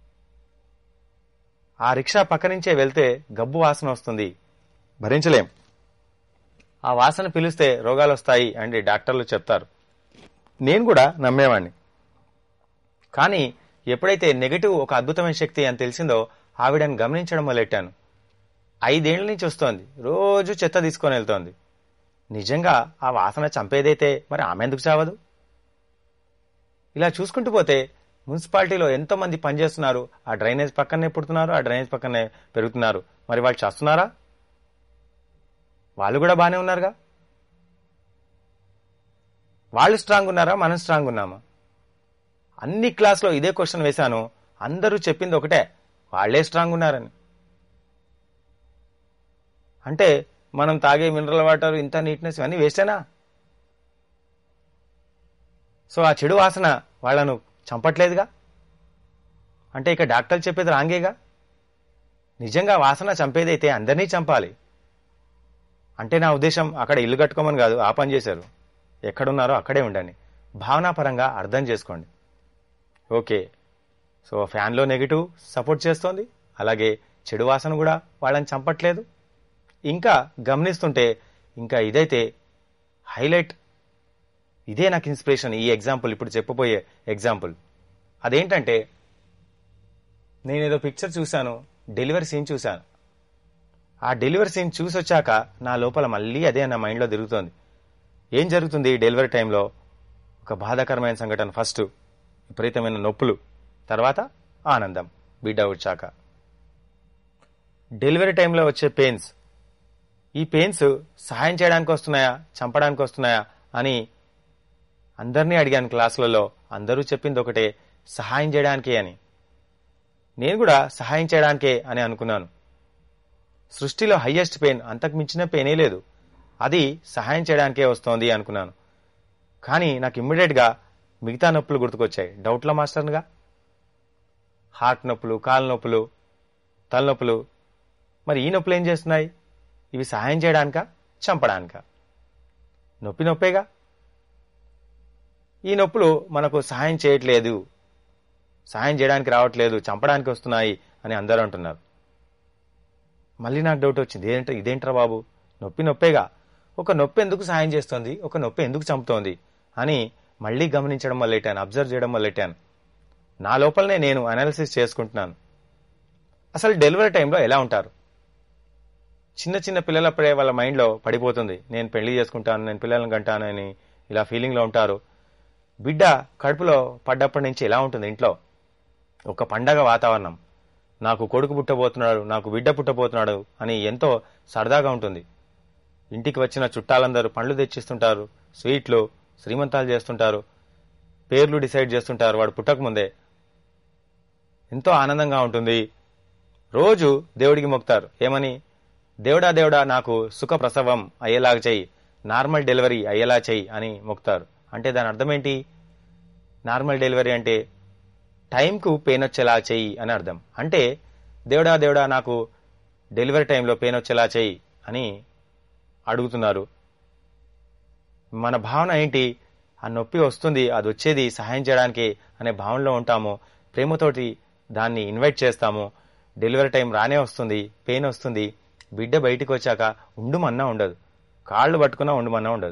ఆ రిక్షా పక్క నుంచే వెళ్తే గబ్బు వాసన వస్తుంది భరించలేం ఆ వాసన పిలిస్తే రోగాలు వస్తాయి అని డాక్టర్లు చెప్తారు నేను కూడా నమ్మేవాణ్ణి కానీ ఎప్పుడైతే నెగటివ్ ఒక అద్భుతమైన శక్తి అని తెలిసిందో ఆవిడని గమనించడం మొదలెట్టాను ఐదేళ్ల నుంచి వస్తోంది రోజు చెత్త తీసుకొని వెళ్తోంది నిజంగా ఆ వాసన చంపేదైతే మరి ఆమె ఎందుకు చావదు ఇలా చూసుకుంటూ పోతే మున్సిపాలిటీలో ఎంతో మంది పనిచేస్తున్నారు ఆ డ్రైనేజ్ పక్కనే పుడుతున్నారు ఆ డ్రైనేజ్ పక్కనే పెరుగుతున్నారు మరి వాళ్ళు చేస్తున్నారా వాళ్ళు కూడా బాగానే ఉన్నారుగా వాళ్ళు స్ట్రాంగ్ ఉన్నారా మనం స్ట్రాంగ్ ఉన్నామా అన్ని క్లాస్లో ఇదే క్వశ్చన్ వేశాను అందరూ చెప్పింది ఒకటే వాళ్లే స్ట్రాంగ్ ఉన్నారని అంటే మనం తాగే మినరల్ వాటర్ ఇంత నీట్నెస్ ఇవన్నీ వేస్టేనా సో ఆ చెడు వాసన వాళ్లను చంపట్లేదుగా అంటే ఇక డాక్టర్లు చెప్పేది రాంగేగా నిజంగా వాసన చంపేదైతే అందరినీ చంపాలి అంటే నా ఉద్దేశం అక్కడ ఇల్లు కట్టుకోమని కాదు ఆ పని చేశారు ఎక్కడున్నారో అక్కడే ఉండండి భావనాపరంగా అర్థం చేసుకోండి ఓకే సో ఫ్యాన్లో నెగిటివ్ సపోర్ట్ చేస్తోంది అలాగే చెడు వాసన కూడా వాళ్ళని చంపట్లేదు ఇంకా గమనిస్తుంటే ఇంకా ఇదైతే హైలైట్ ఇదే నాకు ఇన్స్పిరేషన్ ఈ ఎగ్జాంపుల్ ఇప్పుడు చెప్పబోయే ఎగ్జాంపుల్ అదేంటంటే నేను ఏదో పిక్చర్ చూశాను డెలివరీ సీన్ చూశాను ఆ డెలివరీ సీన్ చూసి వచ్చాక నా లోపల మళ్ళీ అదే నా మైండ్లో తిరుగుతోంది ఏం జరుగుతుంది డెలివరీ టైంలో ఒక బాధాకరమైన సంఘటన ఫస్ట్ విపరీతమైన నొప్పులు తర్వాత ఆనందం బిడ్డ వచ్చాక డెలివరీ టైంలో వచ్చే పెయిన్స్ ఈ పెయిన్స్ సహాయం చేయడానికి వస్తున్నాయా చంపడానికి వస్తున్నాయా అని అందరినీ అడిగాను క్లాసులలో అందరూ చెప్పింది ఒకటే సహాయం చేయడానికే అని నేను కూడా సహాయం చేయడానికే అని అనుకున్నాను సృష్టిలో హయ్యెస్ట్ పెయిన్ అంతకు మించిన పెయినే లేదు అది సహాయం చేయడానికే వస్తోంది అనుకున్నాను కానీ నాకు ఇమ్మీడియట్గా మిగతా నొప్పులు గుర్తుకొచ్చాయి డౌట్ల మాస్టర్గా హార్ట్ నొప్పులు కాళ్ళ నొప్పులు తలనొప్పులు మరి ఈ నొప్పులు ఏం చేస్తున్నాయి ఇవి సహాయం చేయడానికా చంపడానికా నొప్పి నొప్పేగా ఈ నొప్పులు మనకు సహాయం చేయట్లేదు సహాయం చేయడానికి రావట్లేదు చంపడానికి వస్తున్నాయి అని అందరూ అంటున్నారు మళ్ళీ నాకు డౌట్ వచ్చింది ఏంటో ఇదేంట్రా బాబు నొప్పి నొప్పేగా ఒక నొప్పి ఎందుకు సహాయం చేస్తోంది ఒక నొప్పి ఎందుకు చంపుతోంది అని మళ్ళీ గమనించడం మొదలెట్టాను అబ్జర్వ్ చేయడం మొదలెట్టాను నా లోపలనే నేను అనాలిసిస్ చేసుకుంటున్నాను అసలు డెలివరీ టైంలో ఎలా ఉంటారు చిన్న చిన్న పిల్లలప్పుడే వాళ్ళ మైండ్లో పడిపోతుంది నేను పెళ్లి చేసుకుంటాను నేను పిల్లలను కంటాను అని ఇలా ఫీలింగ్లో ఉంటారు బిడ్డ కడుపులో పడ్డప్పటి నుంచి ఎలా ఉంటుంది ఇంట్లో ఒక పండగ వాతావరణం నాకు కొడుకు పుట్టబోతున్నాడు నాకు బిడ్డ పుట్టబోతున్నాడు అని ఎంతో సరదాగా ఉంటుంది ఇంటికి వచ్చిన చుట్టాలందరూ పండ్లు తెచ్చిస్తుంటారు స్వీట్లు శ్రీమంతాలు చేస్తుంటారు పేర్లు డిసైడ్ చేస్తుంటారు వాడు పుట్టక ముందే ఎంతో ఆనందంగా ఉంటుంది రోజు దేవుడికి మొక్తారు ఏమని దేవుడా దేవుడా నాకు సుఖ ప్రసవం అయ్యేలాగా చెయ్యి నార్మల్ డెలివరీ అయ్యేలా చెయ్యి అని మొక్తారు అంటే దాని అర్థం ఏంటి నార్మల్ డెలివరీ అంటే టైంకు పెయిన్ వచ్చేలా చెయ్యి అని అర్థం అంటే దేవుడా దేవుడా నాకు డెలివరీ టైంలో పెయిన్ వచ్చేలా చెయ్యి అని అడుగుతున్నారు మన భావన ఏంటి ఆ నొప్పి వస్తుంది అది వచ్చేది సహాయం చేయడానికి అనే భావనలో ఉంటాము ప్రేమతోటి దాన్ని ఇన్వైట్ చేస్తాము డెలివరీ టైం రానే వస్తుంది పెయిన్ వస్తుంది బిడ్డ బయటికి వచ్చాక ఉండుమన్నా ఉండదు కాళ్ళు పట్టుకున్నా ఉండుమన్నా ఉండదు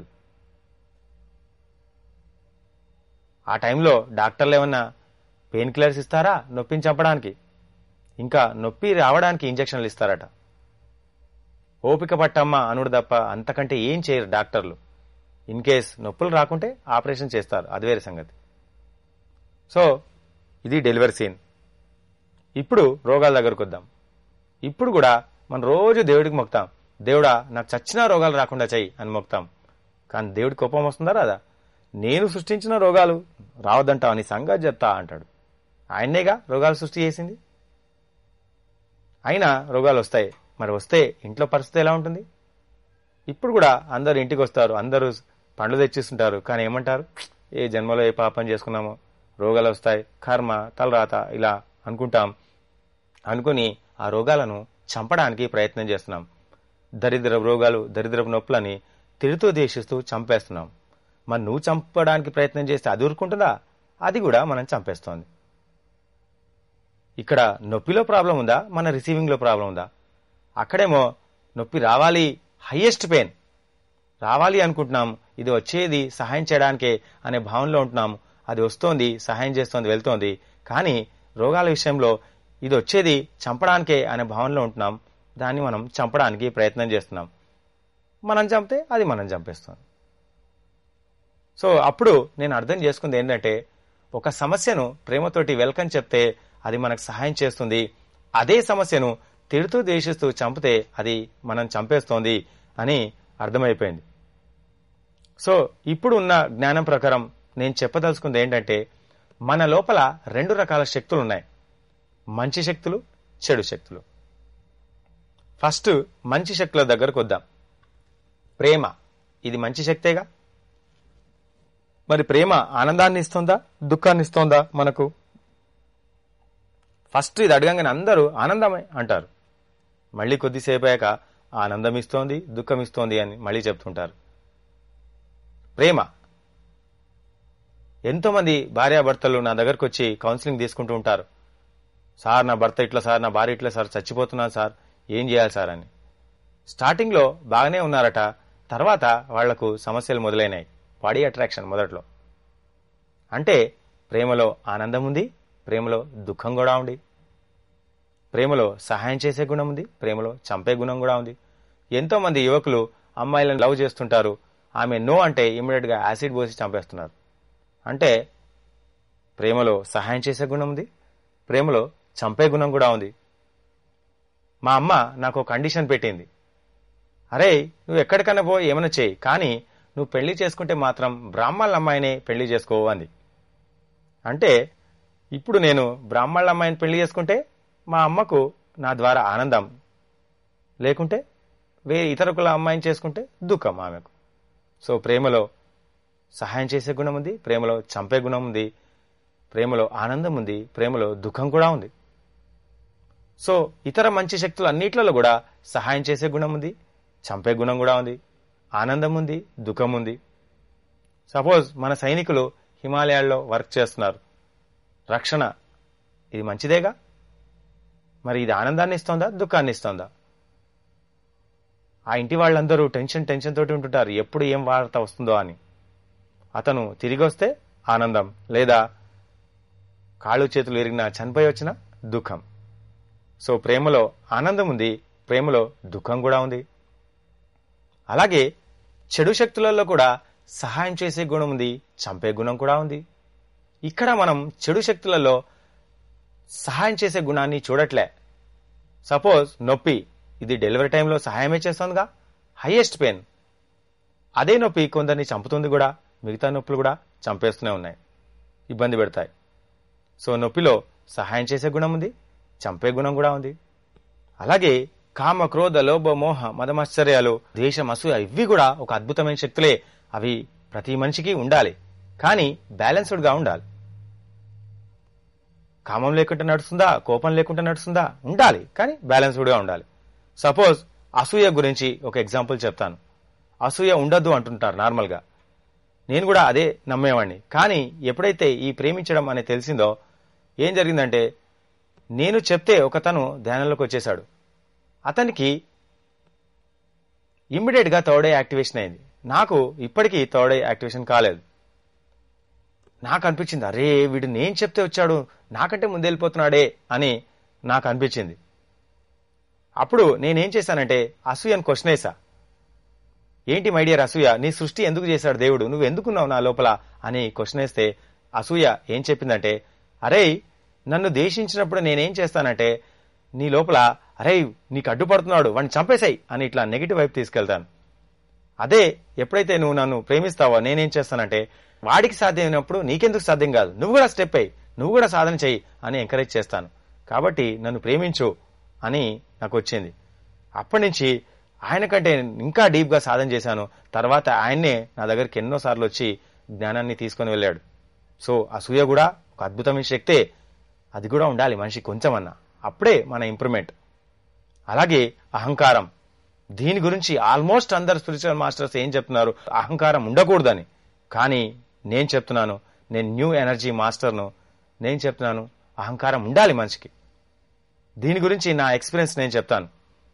ఆ టైంలో డాక్టర్లు ఏమన్నా పెయిన్ కిల్లర్స్ ఇస్తారా నొప్పిని చంపడానికి ఇంకా నొప్పి రావడానికి ఇంజక్షన్లు ఇస్తారట ఓపిక పట్టమ్మా అనుడు తప్ప అంతకంటే ఏం చేయరు డాక్టర్లు ఇన్ కేస్ నొప్పులు రాకుంటే ఆపరేషన్ చేస్తారు అది వేరే సంగతి సో ఇది డెలివరీ సీన్ ఇప్పుడు రోగాల దగ్గరకు వద్దాం ఇప్పుడు కూడా మనం రోజు దేవుడికి మొక్తాం దేవుడా నాకు చచ్చిన రోగాలు రాకుండా చెయ్యి అని మొక్తాం కానీ దేవుడి కోపం వస్తుందా రాదా నేను సృష్టించిన రోగాలు రావద్దంటావు నీ సంగతి చెప్తా అంటాడు ఆయన్నేగా రోగాలు సృష్టి చేసింది అయినా రోగాలు వస్తాయి మరి వస్తే ఇంట్లో పరిస్థితి ఎలా ఉంటుంది ఇప్పుడు కూడా అందరు ఇంటికి వస్తారు అందరూ పండ్లు తెచ్చిస్తుంటారు కానీ ఏమంటారు ఏ జన్మలో ఏ పాపం చేసుకున్నామో రోగాలు వస్తాయి కర్మ తలరాత ఇలా అనుకుంటాం అనుకుని ఆ రోగాలను చంపడానికి ప్రయత్నం చేస్తున్నాం దరిద్ర రోగాలు దరిద్రపు నొప్పులని తిడుతూ దేశిస్తూ చంపేస్తున్నాం మరి నువ్వు చంపడానికి ప్రయత్నం చేస్తే అది ఊరుకుంటుందా అది కూడా మనం చంపేస్తోంది ఇక్కడ నొప్పిలో ప్రాబ్లం ఉందా మన రిసీవింగ్ లో ప్రాబ్లం ఉందా అక్కడేమో నొప్పి రావాలి హైయెస్ట్ పెయిన్ రావాలి అనుకుంటున్నాం ఇది వచ్చేది సహాయం చేయడానికే అనే భావనలో ఉంటున్నాం అది వస్తోంది సహాయం చేస్తోంది వెళ్తోంది కానీ రోగాల విషయంలో ఇది వచ్చేది చంపడానికే అనే భావనలో ఉంటున్నాం దాన్ని మనం చంపడానికి ప్రయత్నం చేస్తున్నాం మనం చంపితే అది మనం చంపేస్తుంది సో అప్పుడు నేను అర్థం చేసుకుంది ఏంటంటే ఒక సమస్యను ప్రేమతోటి వెల్కమ్ చెప్తే అది మనకు సహాయం చేస్తుంది అదే సమస్యను తిడుతూ ద్వేషిస్తూ చంపితే అది మనం చంపేస్తోంది అని అర్థమైపోయింది సో ఇప్పుడు ఉన్న జ్ఞానం ప్రకారం నేను చెప్పదలుచుకుంది ఏంటంటే మన లోపల రెండు రకాల శక్తులు ఉన్నాయి మంచి శక్తులు చెడు శక్తులు ఫస్ట్ మంచి శక్తుల దగ్గరకు వద్దాం ప్రేమ ఇది మంచి శక్తేగా మరి ప్రేమ ఆనందాన్ని ఇస్తుందా దుఃఖాన్ని ఇస్తుందా మనకు ఫస్ట్ ఇది అడగంగానే అందరూ ఆనందమే అంటారు మళ్ళీ కొద్దిసేపు అయ్యాక ఆనందం ఇస్తోంది దుఃఖం ఇస్తోంది అని మళ్ళీ చెప్తుంటారు ప్రేమ ఎంతో మంది భార్యాభర్తలు నా దగ్గరకు వచ్చి కౌన్సిలింగ్ తీసుకుంటూ ఉంటారు సార్ నా భర్త ఇట్లా సార్ నా భార్య ఇట్లా సార్ చచ్చిపోతున్నాను సార్ ఏం చేయాలి సార్ అని స్టార్టింగ్లో బాగానే ఉన్నారట తర్వాత వాళ్లకు సమస్యలు మొదలైనాయి బాడీ అట్రాక్షన్ మొదట్లో అంటే ప్రేమలో ఆనందం ఉంది ప్రేమలో దుఃఖం కూడా ఉంది ప్రేమలో సహాయం చేసే గుణం ఉంది ప్రేమలో చంపే గుణం కూడా ఉంది ఎంతో మంది యువకులు అమ్మాయిలను లవ్ చేస్తుంటారు ఆమె నో అంటే ఇమ్మీడియట్ గా యాసిడ్ పోసి చంపేస్తున్నారు అంటే ప్రేమలో సహాయం చేసే గుణం ఉంది ప్రేమలో చంపే గుణం కూడా ఉంది మా అమ్మ నాకు ఒక కండిషన్ పెట్టింది అరే నువ్వు ఎక్కడికన్నా పో ఏమైనా చేయి కానీ నువ్వు పెళ్లి చేసుకుంటే మాత్రం బ్రాహ్మణుల అమ్మాయినే పెళ్లి చేసుకో అంది అంటే ఇప్పుడు నేను బ్రాహ్మణుల అమ్మాయిని పెళ్లి చేసుకుంటే మా అమ్మకు నా ద్వారా ఆనందం లేకుంటే వే ఇతర కుల అమ్మాయిని చేసుకుంటే దుఃఖం ఆమెకు సో ప్రేమలో సహాయం చేసే గుణం ఉంది ప్రేమలో చంపే గుణం ఉంది ప్రేమలో ఆనందం ఉంది ప్రేమలో దుఃఖం కూడా ఉంది సో ఇతర మంచి శక్తులు అన్నిట్లలో కూడా సహాయం చేసే గుణం ఉంది చంపే గుణం కూడా ఉంది ఆనందం ఉంది దుఃఖం ఉంది సపోజ్ మన సైనికులు హిమాలయాల్లో వర్క్ చేస్తున్నారు రక్షణ ఇది మంచిదేగా మరి ఇది ఆనందాన్ని ఇస్తోందా దుఃఖాన్ని ఇస్తోందా ఆ ఇంటి వాళ్ళందరూ టెన్షన్ టెన్షన్ తోటి ఉంటుంటారు ఎప్పుడు ఏం వార్త వస్తుందో అని అతను తిరిగి వస్తే ఆనందం లేదా కాళ్ళు చేతులు ఎరిగిన చనిపోయి వచ్చిన దుఃఖం సో ప్రేమలో ఆనందం ఉంది ప్రేమలో దుఃఖం కూడా ఉంది అలాగే చెడు శక్తులలో కూడా సహాయం చేసే గుణం ఉంది చంపే గుణం కూడా ఉంది ఇక్కడ మనం చెడు శక్తులలో సహాయం చేసే గుణాన్ని చూడట్లే సపోజ్ నొప్పి ఇది డెలివరీ టైంలో సహాయమే చేస్తుందిగా హైయెస్ట్ పెయిన్ అదే నొప్పి కొందరిని చంపుతుంది కూడా మిగతా నొప్పులు కూడా చంపేస్తూనే ఉన్నాయి ఇబ్బంది పెడతాయి సో నొప్పిలో సహాయం చేసే గుణం ఉంది చంపే గుణం కూడా ఉంది అలాగే కామ క్రోధ లోభ మోహ మదమాశ్చర్యాలు ద్వేషం అసూయ ఇవి కూడా ఒక అద్భుతమైన శక్తులే అవి ప్రతి మనిషికి ఉండాలి కానీ బ్యాలెన్స్డ్ గా ఉండాలి కామం లేకుండా నడుస్తుందా కోపం లేకుండా నడుస్తుందా ఉండాలి కానీ బ్యాలెన్స్డ్ గా ఉండాలి సపోజ్ అసూయ గురించి ఒక ఎగ్జాంపుల్ చెప్తాను అసూయ ఉండద్దు అంటుంటారు నార్మల్ గా నేను కూడా అదే నమ్మేవాడిని కానీ ఎప్పుడైతే ఈ ప్రేమించడం అని తెలిసిందో ఏం జరిగిందంటే నేను చెప్తే ఒకతను ధ్యానంలోకి వచ్చేశాడు అతనికి ఇమ్మీడియట్ గా థర్డ్ ఐ యాక్టివేషన్ అయింది నాకు ఇప్పటికీ థర్డ్ ఐ యాక్టివేషన్ కాలేదు నాకు అనిపించింది అరే వీడు నేను చెప్తే వచ్చాడు నాకంటే ముందు వెళ్ళిపోతున్నాడే అని నాకు అనిపించింది అప్పుడు నేనేం చేశానంటే అసూయని క్వశ్చన్ వేసా ఏంటి మై డియర్ అసూయ నీ సృష్టి ఎందుకు చేశాడు దేవుడు నువ్వు ఎందుకున్నావు నా లోపల అని క్వశ్చన్ వేస్తే అసూయ ఏం చెప్పిందంటే అరే నన్ను దేశించినప్పుడు నేనేం చేస్తానంటే నీ లోపల అరే నీకు అడ్డుపడుతున్నాడు వాడిని చంపేశాయి అని ఇట్లా నెగిటివ్ వైపు తీసుకెళ్తాను అదే ఎప్పుడైతే నువ్వు నన్ను ప్రేమిస్తావో నేనేం చేస్తానంటే వాడికి సాధ్యమైనప్పుడు నీకెందుకు సాధ్యం కాదు నువ్వు కూడా స్టెప్ అయ్యి నువ్వు కూడా సాధన చెయ్యి అని ఎంకరేజ్ చేస్తాను కాబట్టి నన్ను ప్రేమించు అని నాకు వచ్చింది అప్పటి నుంచి ఆయన కంటే ఇంకా డీప్ గా సాధన చేశాను తర్వాత ఆయన్నే నా దగ్గరికి ఎన్నో సార్లు వచ్చి జ్ఞానాన్ని తీసుకొని వెళ్ళాడు సో అసూయ కూడా ఒక అద్భుతమైన శక్తే అది కూడా ఉండాలి మనిషి కొంచెమన్నా అప్పుడే మన ఇంప్రూవ్మెంట్ అలాగే అహంకారం దీని గురించి ఆల్మోస్ట్ అందరు స్పిరిచువల్ మాస్టర్స్ ఏం చెప్తున్నారు అహంకారం ఉండకూడదని కానీ నేను చెప్తున్నాను నేను న్యూ ఎనర్జీ మాస్టర్ను నేను చెప్తున్నాను అహంకారం ఉండాలి మనిషికి దీని గురించి నా ఎక్స్పీరియన్స్ నేను చెప్తాను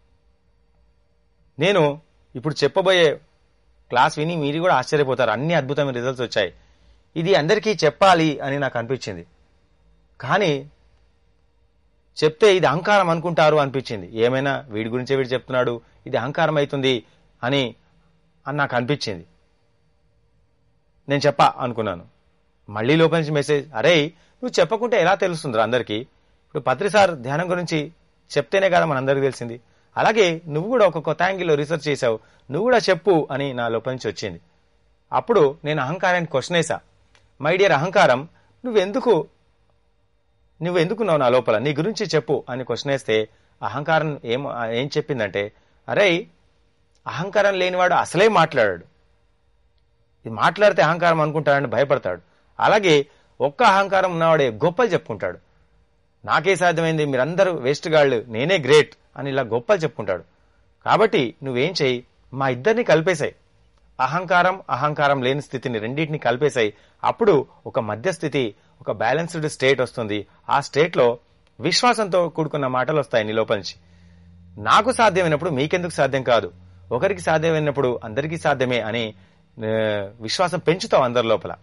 నేను ఇప్పుడు చెప్పబోయే క్లాస్ విని మీరు కూడా ఆశ్చర్యపోతారు అన్ని అద్భుతమైన రిజల్ట్స్ వచ్చాయి ఇది అందరికీ చెప్పాలి అని నాకు అనిపించింది కానీ చెప్తే ఇది అహంకారం అనుకుంటారు అనిపించింది ఏమైనా వీడి గురించే వీడు చెప్తున్నాడు ఇది అహంకారం అవుతుంది అని అని నాకు అనిపించింది నేను చెప్పా అనుకున్నాను మళ్ళీ లోపల నుంచి మెసేజ్ అరే నువ్వు చెప్పకుంటే ఎలా తెలుస్తుందిరా అందరికీ ఇప్పుడు పత్రి సార్ ధ్యానం గురించి చెప్తేనే కదా మనందరికీ తెలిసింది అలాగే నువ్వు కూడా ఒక కొత్త యాంగిల్లో రీసెర్చ్ చేసావు నువ్వు కూడా చెప్పు అని నా లోపల నుంచి వచ్చింది అప్పుడు నేను అహంకారాన్ని క్వశ్చన్ వేసా మై డియర్ అహంకారం నువ్వెందుకు నువ్వెందుకున్నావు నా లోపల నీ గురించి చెప్పు అని క్వశ్చన్ వేస్తే అహంకారం ఏం ఏం చెప్పిందంటే అరే అహంకారం లేనివాడు అసలే మాట్లాడాడు ఇది మాట్లాడితే అహంకారం అనుకుంటాడని భయపడతాడు అలాగే ఒక్క అహంకారం ఉన్నవాడే గొప్పలు చెప్పుకుంటాడు నాకే సాధ్యమైంది మీరందరూ వేస్ట్ గాళ్ళు నేనే గ్రేట్ అని ఇలా గొప్పలు చెప్పుకుంటాడు కాబట్టి నువ్వేం చెయ్యి మా ఇద్దరిని కలిపేశాయి అహంకారం అహంకారం లేని స్థితిని రెండింటిని కలిపేశాయి అప్పుడు ఒక మధ్య స్థితి ఒక బ్యాలెన్స్డ్ స్టేట్ వస్తుంది ఆ స్టేట్ లో విశ్వాసంతో కూడుకున్న మాటలు వస్తాయి నీ లోపల నుంచి నాకు సాధ్యమైనప్పుడు మీకెందుకు సాధ్యం కాదు ఒకరికి సాధ్యమైనప్పుడు అందరికీ సాధ్యమే అని ఆ, విశ్వాసం పెంచుతావు అందరి లోపల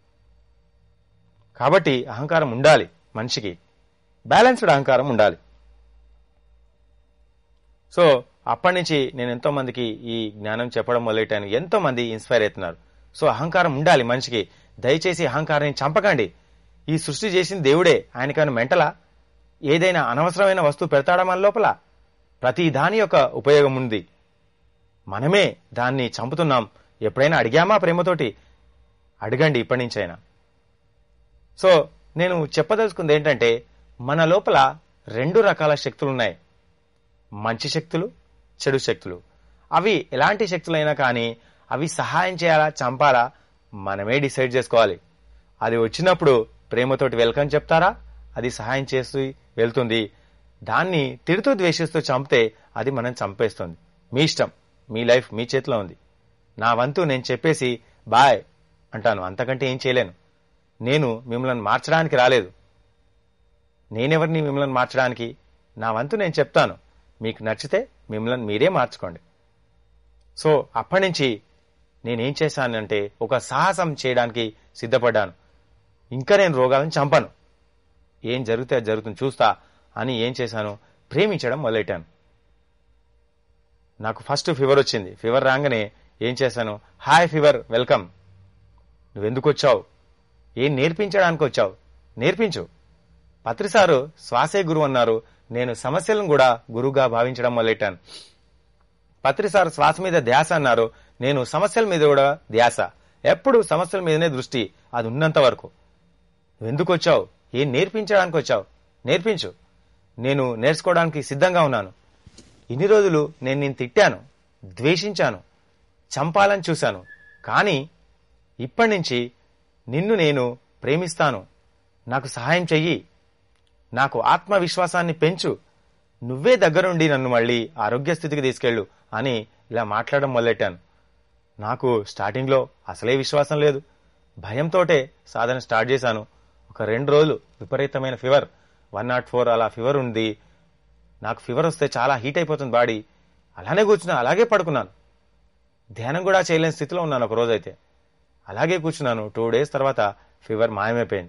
కాబట్టి అహంకారం ఉండాలి మనిషికి బ్యాలెన్స్డ్ అహంకారం ఉండాలి సో అప్పటి నుంచి నేను ఎంతో మందికి ఈ జ్ఞానం చెప్పడం మొదలెట్టాను ఎంతో మంది ఇన్స్పైర్ అవుతున్నారు సో అహంకారం ఉండాలి మనిషికి దయచేసి అహంకారాన్ని చంపకండి ఈ సృష్టి చేసింది దేవుడే ఆయనకైనా మెంటలా ఏదైనా అనవసరమైన వస్తువు పెడతాడా మన లోపల ప్రతి దాని యొక్క ఉపయోగం ఉంది మనమే దాన్ని చంపుతున్నాం ఎప్పుడైనా అడిగామా ప్రేమతోటి అడగండి ఇప్పటి నుంచైనా సో నేను చెప్పదలుచుకుంది ఏంటంటే మన లోపల రెండు రకాల శక్తులు ఉన్నాయి మంచి శక్తులు చెడు శక్తులు అవి ఎలాంటి శక్తులైనా కానీ అవి సహాయం చేయాలా చంపాలా మనమే డిసైడ్ చేసుకోవాలి అది వచ్చినప్పుడు ప్రేమతోటి వెల్కమ్ చెప్తారా అది సహాయం చేస్తూ వెళ్తుంది దాన్ని తిడుతూ ద్వేషిస్తూ చంపితే అది మనం చంపేస్తుంది మీ ఇష్టం మీ లైఫ్ మీ చేతిలో ఉంది నా వంతు నేను చెప్పేసి బాయ్ అంటాను అంతకంటే ఏం చేయలేను నేను మిమ్మల్ని మార్చడానికి రాలేదు నేనెవరిని మిమ్మల్ని మార్చడానికి నా వంతు నేను చెప్తాను మీకు నచ్చితే మిమ్మల్ని మీరే మార్చుకోండి సో అప్పటి నుంచి నేనేం చేశానంటే ఒక సాహసం చేయడానికి సిద్ధపడ్డాను ఇంకా నేను రోగాలను చంపను ఏం జరిగితే అది జరుగుతుంది చూస్తా అని ఏం చేశాను ప్రేమించడం మొదలెట్టాను నాకు ఫస్ట్ ఫీవర్ వచ్చింది ఫీవర్ రాగానే ఏం చేశాను హాయ్ ఫీవర్ వెల్కమ్ నువ్వెందుకు వచ్చావు ఏం నేర్పించడానికి వచ్చావు నేర్పించు పత్రిసారు శ్వాసే గురువు అన్నారు నేను సమస్యలను కూడా గురువుగా భావించడం మొదలెట్టాను పత్రిసారు శ్వాస మీద ధ్యాస అన్నారు నేను సమస్యల మీద కూడా ధ్యాస ఎప్పుడు సమస్యల మీదనే దృష్టి అది ఉన్నంత వరకు నువ్వెందుకు వచ్చావు ఏం నేర్పించడానికి వచ్చావు నేర్పించు నేను నేర్చుకోవడానికి సిద్ధంగా ఉన్నాను ఇన్ని రోజులు నేను నేను తిట్టాను ద్వేషించాను చంపాలని చూశాను కానీ ఇప్పటి నుంచి నిన్ను నేను ప్రేమిస్తాను నాకు సహాయం చెయ్యి నాకు ఆత్మవిశ్వాసాన్ని పెంచు నువ్వే దగ్గరుండి నన్ను మళ్ళీ ఆరోగ్య స్థితికి తీసుకెళ్ళు అని ఇలా మాట్లాడడం మొదలెట్టాను నాకు స్టార్టింగ్లో అసలే విశ్వాసం లేదు భయంతోటే సాధన స్టార్ట్ చేశాను ఒక రెండు రోజులు విపరీతమైన ఫీవర్ వన్ నాట్ ఫోర్ అలా ఫీవర్ ఉంది నాకు ఫీవర్ వస్తే చాలా హీట్ అయిపోతుంది బాడీ అలానే కూర్చున్నా అలాగే పడుకున్నాను ధ్యానం కూడా చేయలేని స్థితిలో ఉన్నాను ఒక రోజైతే అలాగే కూర్చున్నాను టూ డేస్ తర్వాత ఫీవర్ మాయమైపోయింది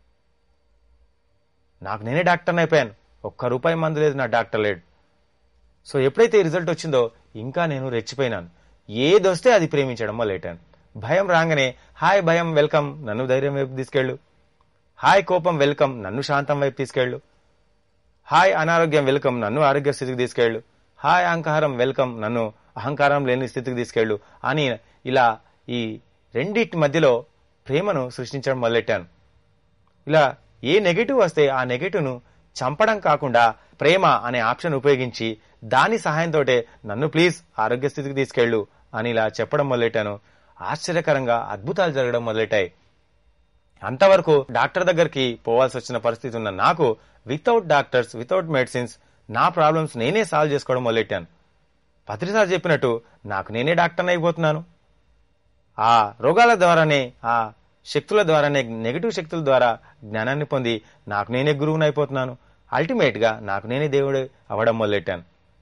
నాకు నేనే డాక్టర్ని అయిపోయాను ఒక్క రూపాయి మందు లేదు నా డాక్టర్ లేడు సో ఎప్పుడైతే ఈ రిజల్ట్ వచ్చిందో ఇంకా నేను రెచ్చిపోయినాను ఏది వస్తే అది ప్రేమించడం మొదలెట్టాను భయం రాగానే హాయ్ భయం వెల్కమ్ నన్ను ధైర్యం వైపు తీసుకెళ్ళు హాయ్ కోపం వెల్కమ్ నన్ను శాంతం వైపు తీసుకెళ్ళు హాయ్ అనారోగ్యం వెల్కమ్ నన్ను ఆరోగ్య స్థితికి తీసుకెళ్ళు హాయ్ అహంకారం వెల్కమ్ నన్ను అహంకారం లేని స్థితికి తీసుకెళ్ళు అని ఇలా ఈ రెండింటి మధ్యలో ప్రేమను సృష్టించడం మొదలెట్టాను ఇలా ఏ నెగటివ్ వస్తే ఆ నెగటివ్ను చంపడం కాకుండా ప్రేమ అనే ఆప్షన్ ఉపయోగించి దాని సహాయంతో నన్ను ప్లీజ్ ఆరోగ్య స్థితికి తీసుకెళ్ళు అని ఇలా చెప్పడం మొదలెట్టాను ఆశ్చర్యకరంగా అద్భుతాలు జరగడం మొదలెట్టాయి అంతవరకు డాక్టర్ దగ్గరికి పోవాల్సి వచ్చిన పరిస్థితి ఉన్న నాకు వితౌట్ డాక్టర్స్ వితౌట్ మెడిసిన్స్ నా ప్రాబ్లమ్స్ నేనే సాల్వ్ చేసుకోవడం మొదలెట్టాను పత్రిసారి చెప్పినట్టు నాకు నేనే డాక్టర్ని అయిపోతున్నాను ఆ రోగాల ద్వారానే ఆ శక్తుల ద్వారానే నెగిటివ్ శక్తుల ద్వారా జ్ఞానాన్ని పొంది నాకు నేనే గురువుని అయిపోతున్నాను అల్టిమేట్ గా నాకు నేనే దేవుడు అవ్వడం మొదలెట్టాను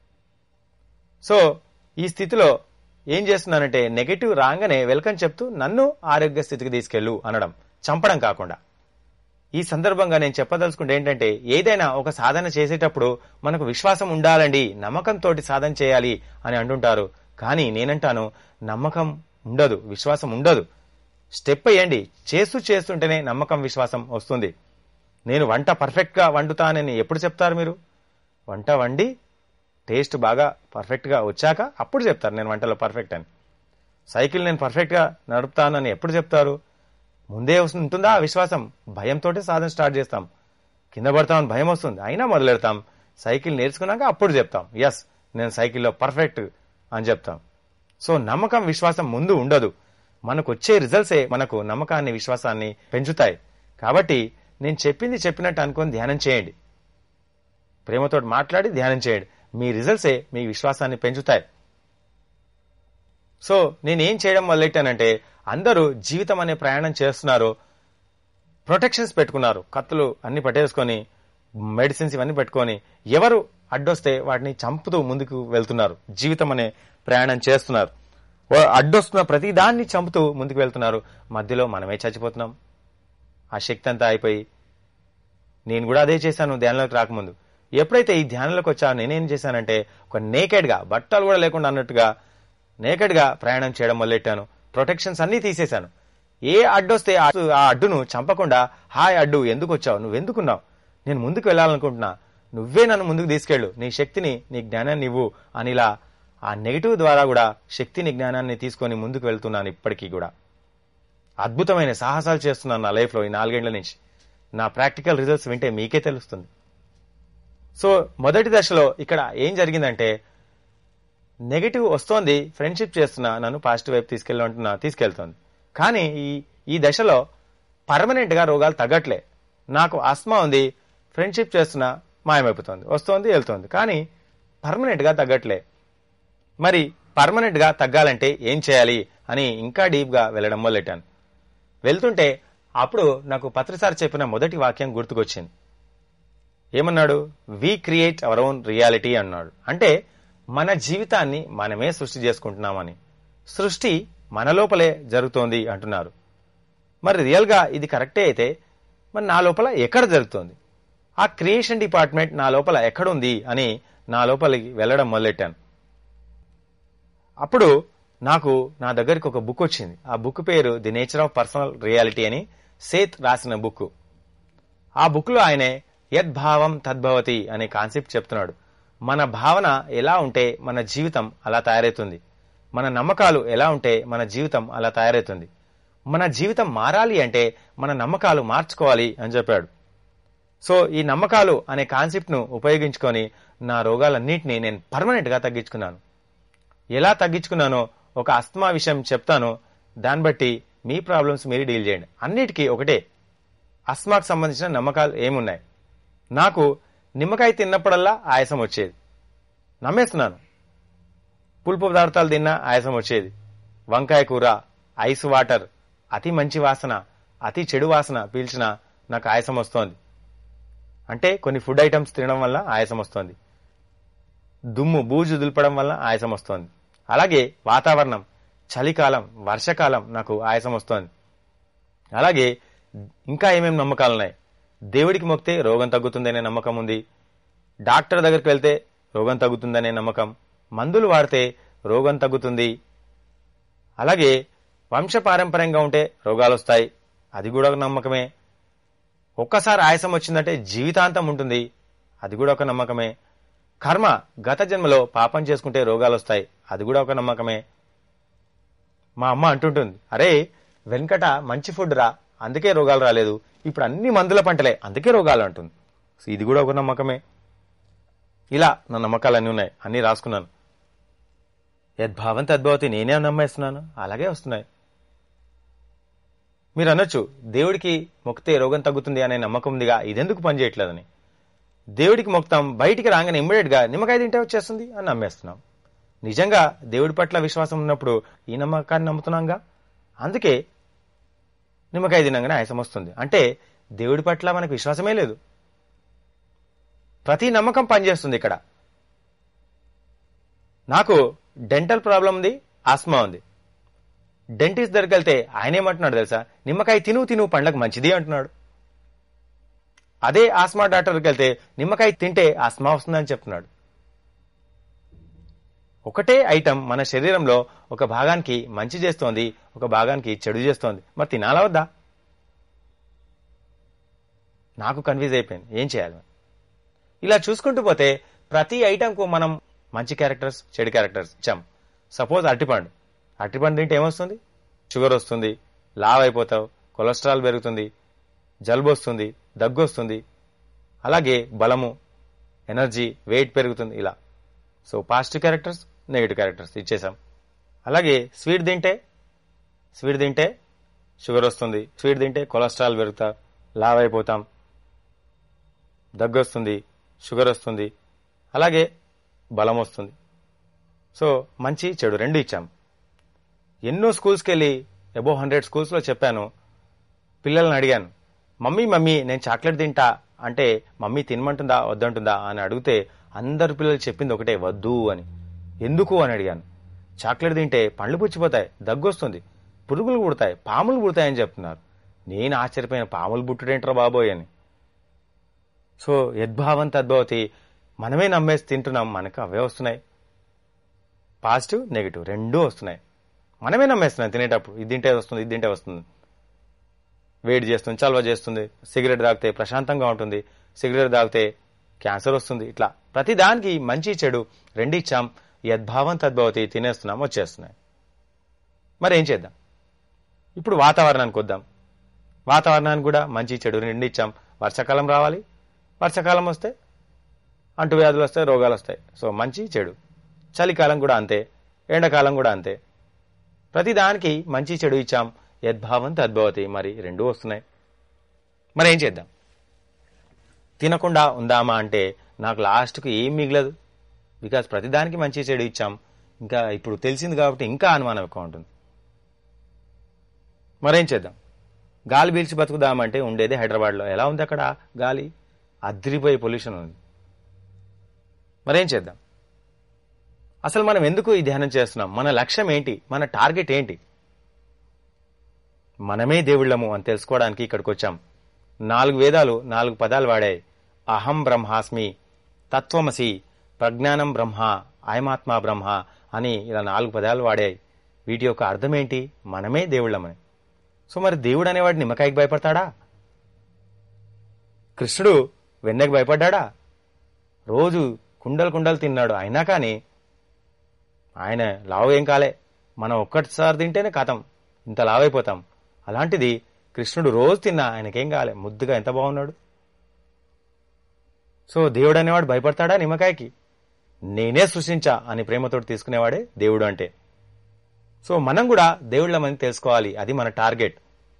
సో ఈ స్థితిలో ఏం చేస్తున్నానంటే నెగిటివ్ రాగానే వెల్కమ్ చెప్తూ నన్ను ఆరోగ్య స్థితికి తీసుకెళ్ళు అనడం చంపడం కాకుండా ఈ సందర్భంగా నేను చెప్పదలుచుకుంటే ఏంటంటే ఏదైనా ఒక సాధన చేసేటప్పుడు మనకు విశ్వాసం ఉండాలండి నమ్మకంతో సాధన చేయాలి అని అంటుంటారు కానీ నేనంటాను నమ్మకం ఉండదు విశ్వాసం ఉండదు స్టెప్ అయ్యండి చేస్తూ చేస్తుంటేనే నమ్మకం విశ్వాసం వస్తుంది నేను వంట పర్ఫెక్ట్ గా వండుతానని ఎప్పుడు చెప్తారు మీరు వంట వండి టేస్ట్ బాగా పర్ఫెక్ట్ గా వచ్చాక అప్పుడు చెప్తారు నేను వంటలో పర్ఫెక్ట్ అని సైకిల్ నేను పర్ఫెక్ట్ గా నడుపుతానని ఎప్పుడు చెప్తారు ముందే ఉంటుందా ఆ విశ్వాసం భయంతో సాధన స్టార్ట్ చేస్తాం కింద పడతామని భయం వస్తుంది అయినా మొదలెడతాం సైకిల్ నేర్చుకున్నాక అప్పుడు చెప్తాం ఎస్ నేను సైకిల్లో పర్ఫెక్ట్ అని చెప్తాం సో నమ్మకం విశ్వాసం ముందు ఉండదు మనకు వచ్చే రిజల్ట్సే మనకు నమ్మకాన్ని విశ్వాసాన్ని పెంచుతాయి కాబట్టి నేను చెప్పింది చెప్పినట్టు అనుకొని ధ్యానం చేయండి ప్రేమతో మాట్లాడి ధ్యానం చేయండి మీ రిజల్ట్సే మీ విశ్వాసాన్ని పెంచుతాయి సో నేనేం చేయడం మొదలెట్టానంటే అందరూ జీవితం అనే ప్రయాణం చేస్తున్నారు ప్రొటెక్షన్స్ పెట్టుకున్నారు కత్తులు అన్ని పట్టేసుకొని మెడిసిన్స్ ఇవన్నీ పెట్టుకొని ఎవరు అడ్డొస్తే వాటిని చంపుతూ ముందుకు వెళ్తున్నారు జీవితం అనే ప్రయాణం చేస్తున్నారు వా- అడ్డొస్తున్న ప్రతి దాన్ని చంపుతూ ముందుకు వెళ్తున్నారు మధ్యలో మనమే చచ్చిపోతున్నాం ఆ శక్తి అంతా అయిపోయి నేను కూడా అదే చేశాను ధ్యానంలోకి రాకముందు ఎప్పుడైతే ఈ ధ్యానంలోకి వచ్చా నేనేం చేశానంటే ఒక నేకెడ్ గా బట్టలు కూడా లేకుండా అన్నట్టుగా నేకెడ్ గా ప్రయాణం చేయడం మొదలెట్టాను ప్రొటెక్షన్స్ అన్ని తీసేశాను ఏ అడ్డొస్తే ఆ ఆ అడ్డును చంపకుండా హాయ్ అడ్డు ఎందుకు వచ్చావు నువ్వు ఎందుకున్నావు నేను ముందుకు వెళ్ళాలనుకుంటున్నా నువ్వే నన్ను ముందుకు తీసుకెళ్ళు నీ శక్తిని నీ జ్ఞానాన్ని ఇవ్వు అని ఇలా ఆ నెగిటివ్ ద్వారా కూడా శక్తిని జ్ఞానాన్ని తీసుకొని ముందుకు వెళ్తున్నాను ఇప్పటికీ కూడా అద్భుతమైన సాహసాలు చేస్తున్నాను నా లైఫ్లో ఈ నాలుగేళ్ల నుంచి నా ప్రాక్టికల్ రిజల్ట్స్ వింటే మీకే తెలుస్తుంది సో మొదటి దశలో ఇక్కడ ఏం జరిగిందంటే నెగిటివ్ వస్తోంది ఫ్రెండ్షిప్ చేస్తున్నా నన్ను పాజిటివ్ వైపు తీసుకెళ్ళంటున్నా తీసుకెళ్తోంది కానీ ఈ ఈ దశలో పర్మనెంట్ గా రోగాలు తగ్గట్లే నాకు ఆస్మా ఉంది ఫ్రెండ్షిప్ చేస్తున్నా మాయమైపోతుంది వస్తోంది వెళ్తోంది కానీ పర్మనెంట్ గా తగ్గట్లే మరి పర్మనెంట్ గా తగ్గాలంటే ఏం చేయాలి అని ఇంకా డీప్ గా వెళ్ళడం మొదలెట్టాను వెళ్తుంటే అప్పుడు నాకు పత్రిసారి చెప్పిన మొదటి వాక్యం గుర్తుకొచ్చింది ఏమన్నాడు we create our own reality అన్నాడు అంటే మన జీవితాన్ని మనమే సృష్టి చేసుకుంటున్నామని సృష్టి మన లోపలే జరుగుతోంది అంటున్నారు మరి రియల్ గా ఇది కరెక్టే అయితే మరి నా లోపల ఎక్కడ జరుగుతోంది ఆ క్రియేషన్ డిపార్ట్మెంట్ నా లోపల ఎక్కడుంది అని నా లోపలికి వెళ్ళడం మొదలెట్టాను అప్పుడు నాకు నా దగ్గరికి ఒక బుక్ వచ్చింది ఆ బుక్ పేరు the nature of personal reality అని సేత్ రాసిన బుక్ ఆ బుక్ లో ఆయనే యద్భావం తద్భవతి అనే కాన్సెప్ట్ చెప్తున్నాడు మన భావన ఎలా ఉంటే మన జీవితం అలా తయారవుతుంది మన నమ్మకాలు ఎలా ఉంటే మన జీవితం అలా తయారవుతుంది మన జీవితం మారాలి అంటే మన నమ్మకాలు మార్చుకోవాలి అని చెప్పాడు సో ఈ నమ్మకాలు అనే కాన్సెప్ట్ ను ఉపయోగించుకొని నా రోగాలన్నింటినీ నేను పర్మనెంట్ గా తగ్గించుకున్నాను ఎలా తగ్గించుకున్నానో ఒక అస్తమా విషయం చెప్తాను దాన్ని బట్టి మీ ప్రాబ్లమ్స్ మీరు డీల్ చేయండి అన్నిటికీ ఒకటే అస్మాకు సంబంధించిన నమ్మకాలు ఏమున్నాయి నాకు నిమ్మకాయ తిన్నప్పుడల్లా ఆయాసం వచ్చేది నమ్మేస్తున్నాను పులుపు పదార్థాలు తిన్నా ఆయాసం వచ్చేది వంకాయ కూర ఐస్ వాటర్ అతి మంచి వాసన అతి చెడు వాసన పీల్చినా నాకు ఆయాసం వస్తోంది అంటే కొన్ని ఫుడ్ ఐటమ్స్ తినడం వల్ల ఆయాసం వస్తోంది దుమ్ము బూజు దులపడం వల్ల ఆయాసం వస్తోంది అలాగే వాతావరణం చలికాలం వర్షకాలం నాకు ఆయాసం వస్తోంది అలాగే ఇంకా ఏమేమి నమ్మకాలు ఉన్నాయి దేవుడికి మొక్కితే రోగం తగ్గుతుందనే నమ్మకం ఉంది డాక్టర్ దగ్గరికి వెళ్తే రోగం తగ్గుతుందనే నమ్మకం మందులు వాడితే రోగం తగ్గుతుంది అలాగే వంశపారంపర్యంగా ఉంటే రోగాలు వస్తాయి అది కూడా ఒక నమ్మకమే ఒక్కసారి ఆయాసం వచ్చిందంటే జీవితాంతం ఉంటుంది అది కూడా ఒక నమ్మకమే కర్మ గత జన్మలో పాపం చేసుకుంటే రోగాలు వస్తాయి అది కూడా ఒక నమ్మకమే మా అమ్మ అంటుంటుంది అరే వెనకట మంచి ఫుడ్ రా అందుకే రోగాలు రాలేదు ఇప్పుడు అన్ని మందుల పంటలే అందుకే రోగాలు అంటుంది సో ఇది కూడా ఒక నమ్మకమే ఇలా నా నమ్మకాలు అన్నీ ఉన్నాయి అన్నీ రాసుకున్నాను యద్భావం తద్భవతి నేనే నమ్మేస్తున్నాను అలాగే వస్తున్నాయి మీరు అనొచ్చు దేవుడికి మొక్కితే రోగం తగ్గుతుంది అనే నమ్మకం ఉందిగా ఇదెందుకు పనిచేయట్లేదని దేవుడికి మొక్తాం బయటికి రాగానే ఇమ్మీడియట్ గా నిమ్మకాయ తింటే వచ్చేస్తుంది అని నమ్మేస్తున్నాం నిజంగా దేవుడి పట్ల విశ్వాసం ఉన్నప్పుడు ఈ నమ్మకాన్ని నమ్ముతున్నాంగా అందుకే నిమ్మకాయ తినంగానే ఆయాసం వస్తుంది అంటే దేవుడి పట్ల మనకు విశ్వాసమే లేదు ప్రతి నమ్మకం పనిచేస్తుంది ఇక్కడ నాకు డెంటల్ ప్రాబ్లం ఉంది ఆస్మా ఉంది డెంటిస్ట్ దగ్గరికి వెళ్తే ఆయన ఏమంటున్నాడు తెలుసా నిమ్మకాయ తిను తిను పండ్లకు మంచిది అంటున్నాడు అదే ఆస్మా డాక్టర్కి వెళ్తే నిమ్మకాయ తింటే ఆస్మా వస్తుందని చెప్తున్నాడు ఒకటే ఐటమ్ మన శరీరంలో ఒక భాగానికి మంచి చేస్తోంది ఒక భాగానికి చెడు చేస్తోంది మరి తినాలా వద్దా నాకు కన్ఫ్యూజ్ అయిపోయింది ఏం చేయాలి ఇలా చూసుకుంటూ పోతే ప్రతి ఐటమ్కు మనం మంచి క్యారెక్టర్స్ చెడు క్యారెక్టర్స్ ఇచ్చాం సపోజ్ అరటిపండు అరటిపండు తింటే ఏమొస్తుంది షుగర్ వస్తుంది లావ్ అయిపోతావు కొలెస్ట్రాల్ పెరుగుతుంది జలుబు వస్తుంది దగ్గు వస్తుంది అలాగే బలము ఎనర్జీ వెయిట్ పెరుగుతుంది ఇలా so positive characters negative characters ఇచ్చేసాం అలాగే స్వీట్ తింటే స్వీట్ తింటే షుగర్ వస్తుంది స్వీట్ తింటే కొలెస్ట్రాల్ పెరుగుతా లావ్ అయిపోతాం దగ్గు వస్తుంది షుగర్ వస్తుంది అలాగే బలం వస్తుంది సో మంచి చెడు రెండు ఇచ్చాం ఎన్నో స్కూల్స్కి వెళ్ళి అబో హండ్రెడ్ స్కూల్స్లో చెప్పాను పిల్లల్ని అడిగాను మమ్మీ మమ్మీ నేను చాక్లెట్ తింటా అంటే మమ్మీ తినమంటుందా వద్దంటుందా అని అడిగితే అందరు పిల్లలు చెప్పింది ఒకటే వద్దు అని ఎందుకు అని అడిగాను చాక్లెట్ తింటే పండ్లు పుచ్చిపోతాయి దగ్గు వస్తుంది పురుగులు పుడతాయి పాములు పుడతాయని చెప్తున్నారు నేను ఆశ్చర్యపోయిన పాములు పుట్టుడేంట్రా బాబోయ్ అని సో యద్భావం తద్భవతి మనమే నమ్మేసి తింటున్నాం మనకు అవే వస్తున్నాయి పాజిటివ్ నెగిటివ్ రెండూ వస్తున్నాయి మనమే నమ్మేస్తున్నాం తినేటప్పుడు ఇది తింటే వస్తుంది ఇది తింటే వస్తుంది వేడి చేస్తుంది చల్వ చేస్తుంది సిగరెట్ తాగితే ప్రశాంతంగా ఉంటుంది సిగరెట్ తాగితే క్యాన్సర్ వస్తుంది ఇట్లా ప్రతి దానికి మంచి చెడు రెండు ఇచ్చాం యద్భావం తద్భవతి తినేస్తున్నాం వచ్చేస్తున్నాయి మరి ఏం చేద్దాం ఇప్పుడు వాతావరణానికి వద్దాం వాతావరణానికి కూడా మంచి చెడు రెండు ఇచ్చాం వర్షాకాలం రావాలి వర్షాకాలం వస్తే అంటువ్యాధులు వస్తాయి రోగాలు వస్తాయి సో మంచి చెడు చలికాలం కూడా అంతే ఎండాకాలం కూడా అంతే ప్రతి దానికి మంచి చెడు ఇచ్చాం యద్భావం తద్భవతి మరి రెండూ వస్తున్నాయి మరి ఏం చేద్దాం తినకుండా ఉందామా అంటే నాకు లాస్ట్కి ఏం మిగలదు బికాస్ ప్రతిదానికి మంచి చెడు ఇచ్చాం ఇంకా ఇప్పుడు తెలిసింది కాబట్టి ఇంకా అనుమానం ఎక్కువ ఉంటుంది మరేం చేద్దాం గాలి పీల్చి బతుకుదామంటే ఉండేది హైదరాబాద్లో ఎలా ఉంది అక్కడ గాలి అద్రిపోయి పొల్యూషన్ ఉంది మరేం చేద్దాం అసలు మనం ఎందుకు ఈ ధ్యానం చేస్తున్నాం మన లక్ష్యం ఏంటి మన టార్గెట్ ఏంటి మనమే దేవుళ్ళము అని తెలుసుకోవడానికి ఇక్కడికి వచ్చాం నాలుగు వేదాలు నాలుగు పదాలు వాడాయి అహం బ్రహ్మాస్మి తత్వమసి ప్రజ్ఞానం బ్రహ్మ అయమాత్మ బ్రహ్మ అని ఇలా నాలుగు పదాలు వాడాయి వీటి యొక్క అర్థం ఏంటి మనమే దేవుళ్ళమని సో మరి దేవుడు అనేవాడు నిమ్మకాయకి భయపడతాడా కృష్ణుడు వెన్నెకి భయపడ్డాడా రోజు కుండలు కుండలు తిన్నాడు అయినా కానీ ఆయన లావు ఏం కాలే మనం ఒక్కటిసారి తింటేనే కథం ఇంత లావైపోతాం అలాంటిది కృష్ణుడు రోజు తిన్నా ఆయనకేం కావాలి ముద్దుగా ఎంత బాగున్నాడు సో దేవుడు అనేవాడు భయపడతాడా నిమ్మకాయకి నేనే సృష్టించా అని ప్రేమతోటి తీసుకునేవాడే దేవుడు అంటే సో మనం కూడా దేవుళ్ళమని తెలుసుకోవాలి అది మన టార్గెట్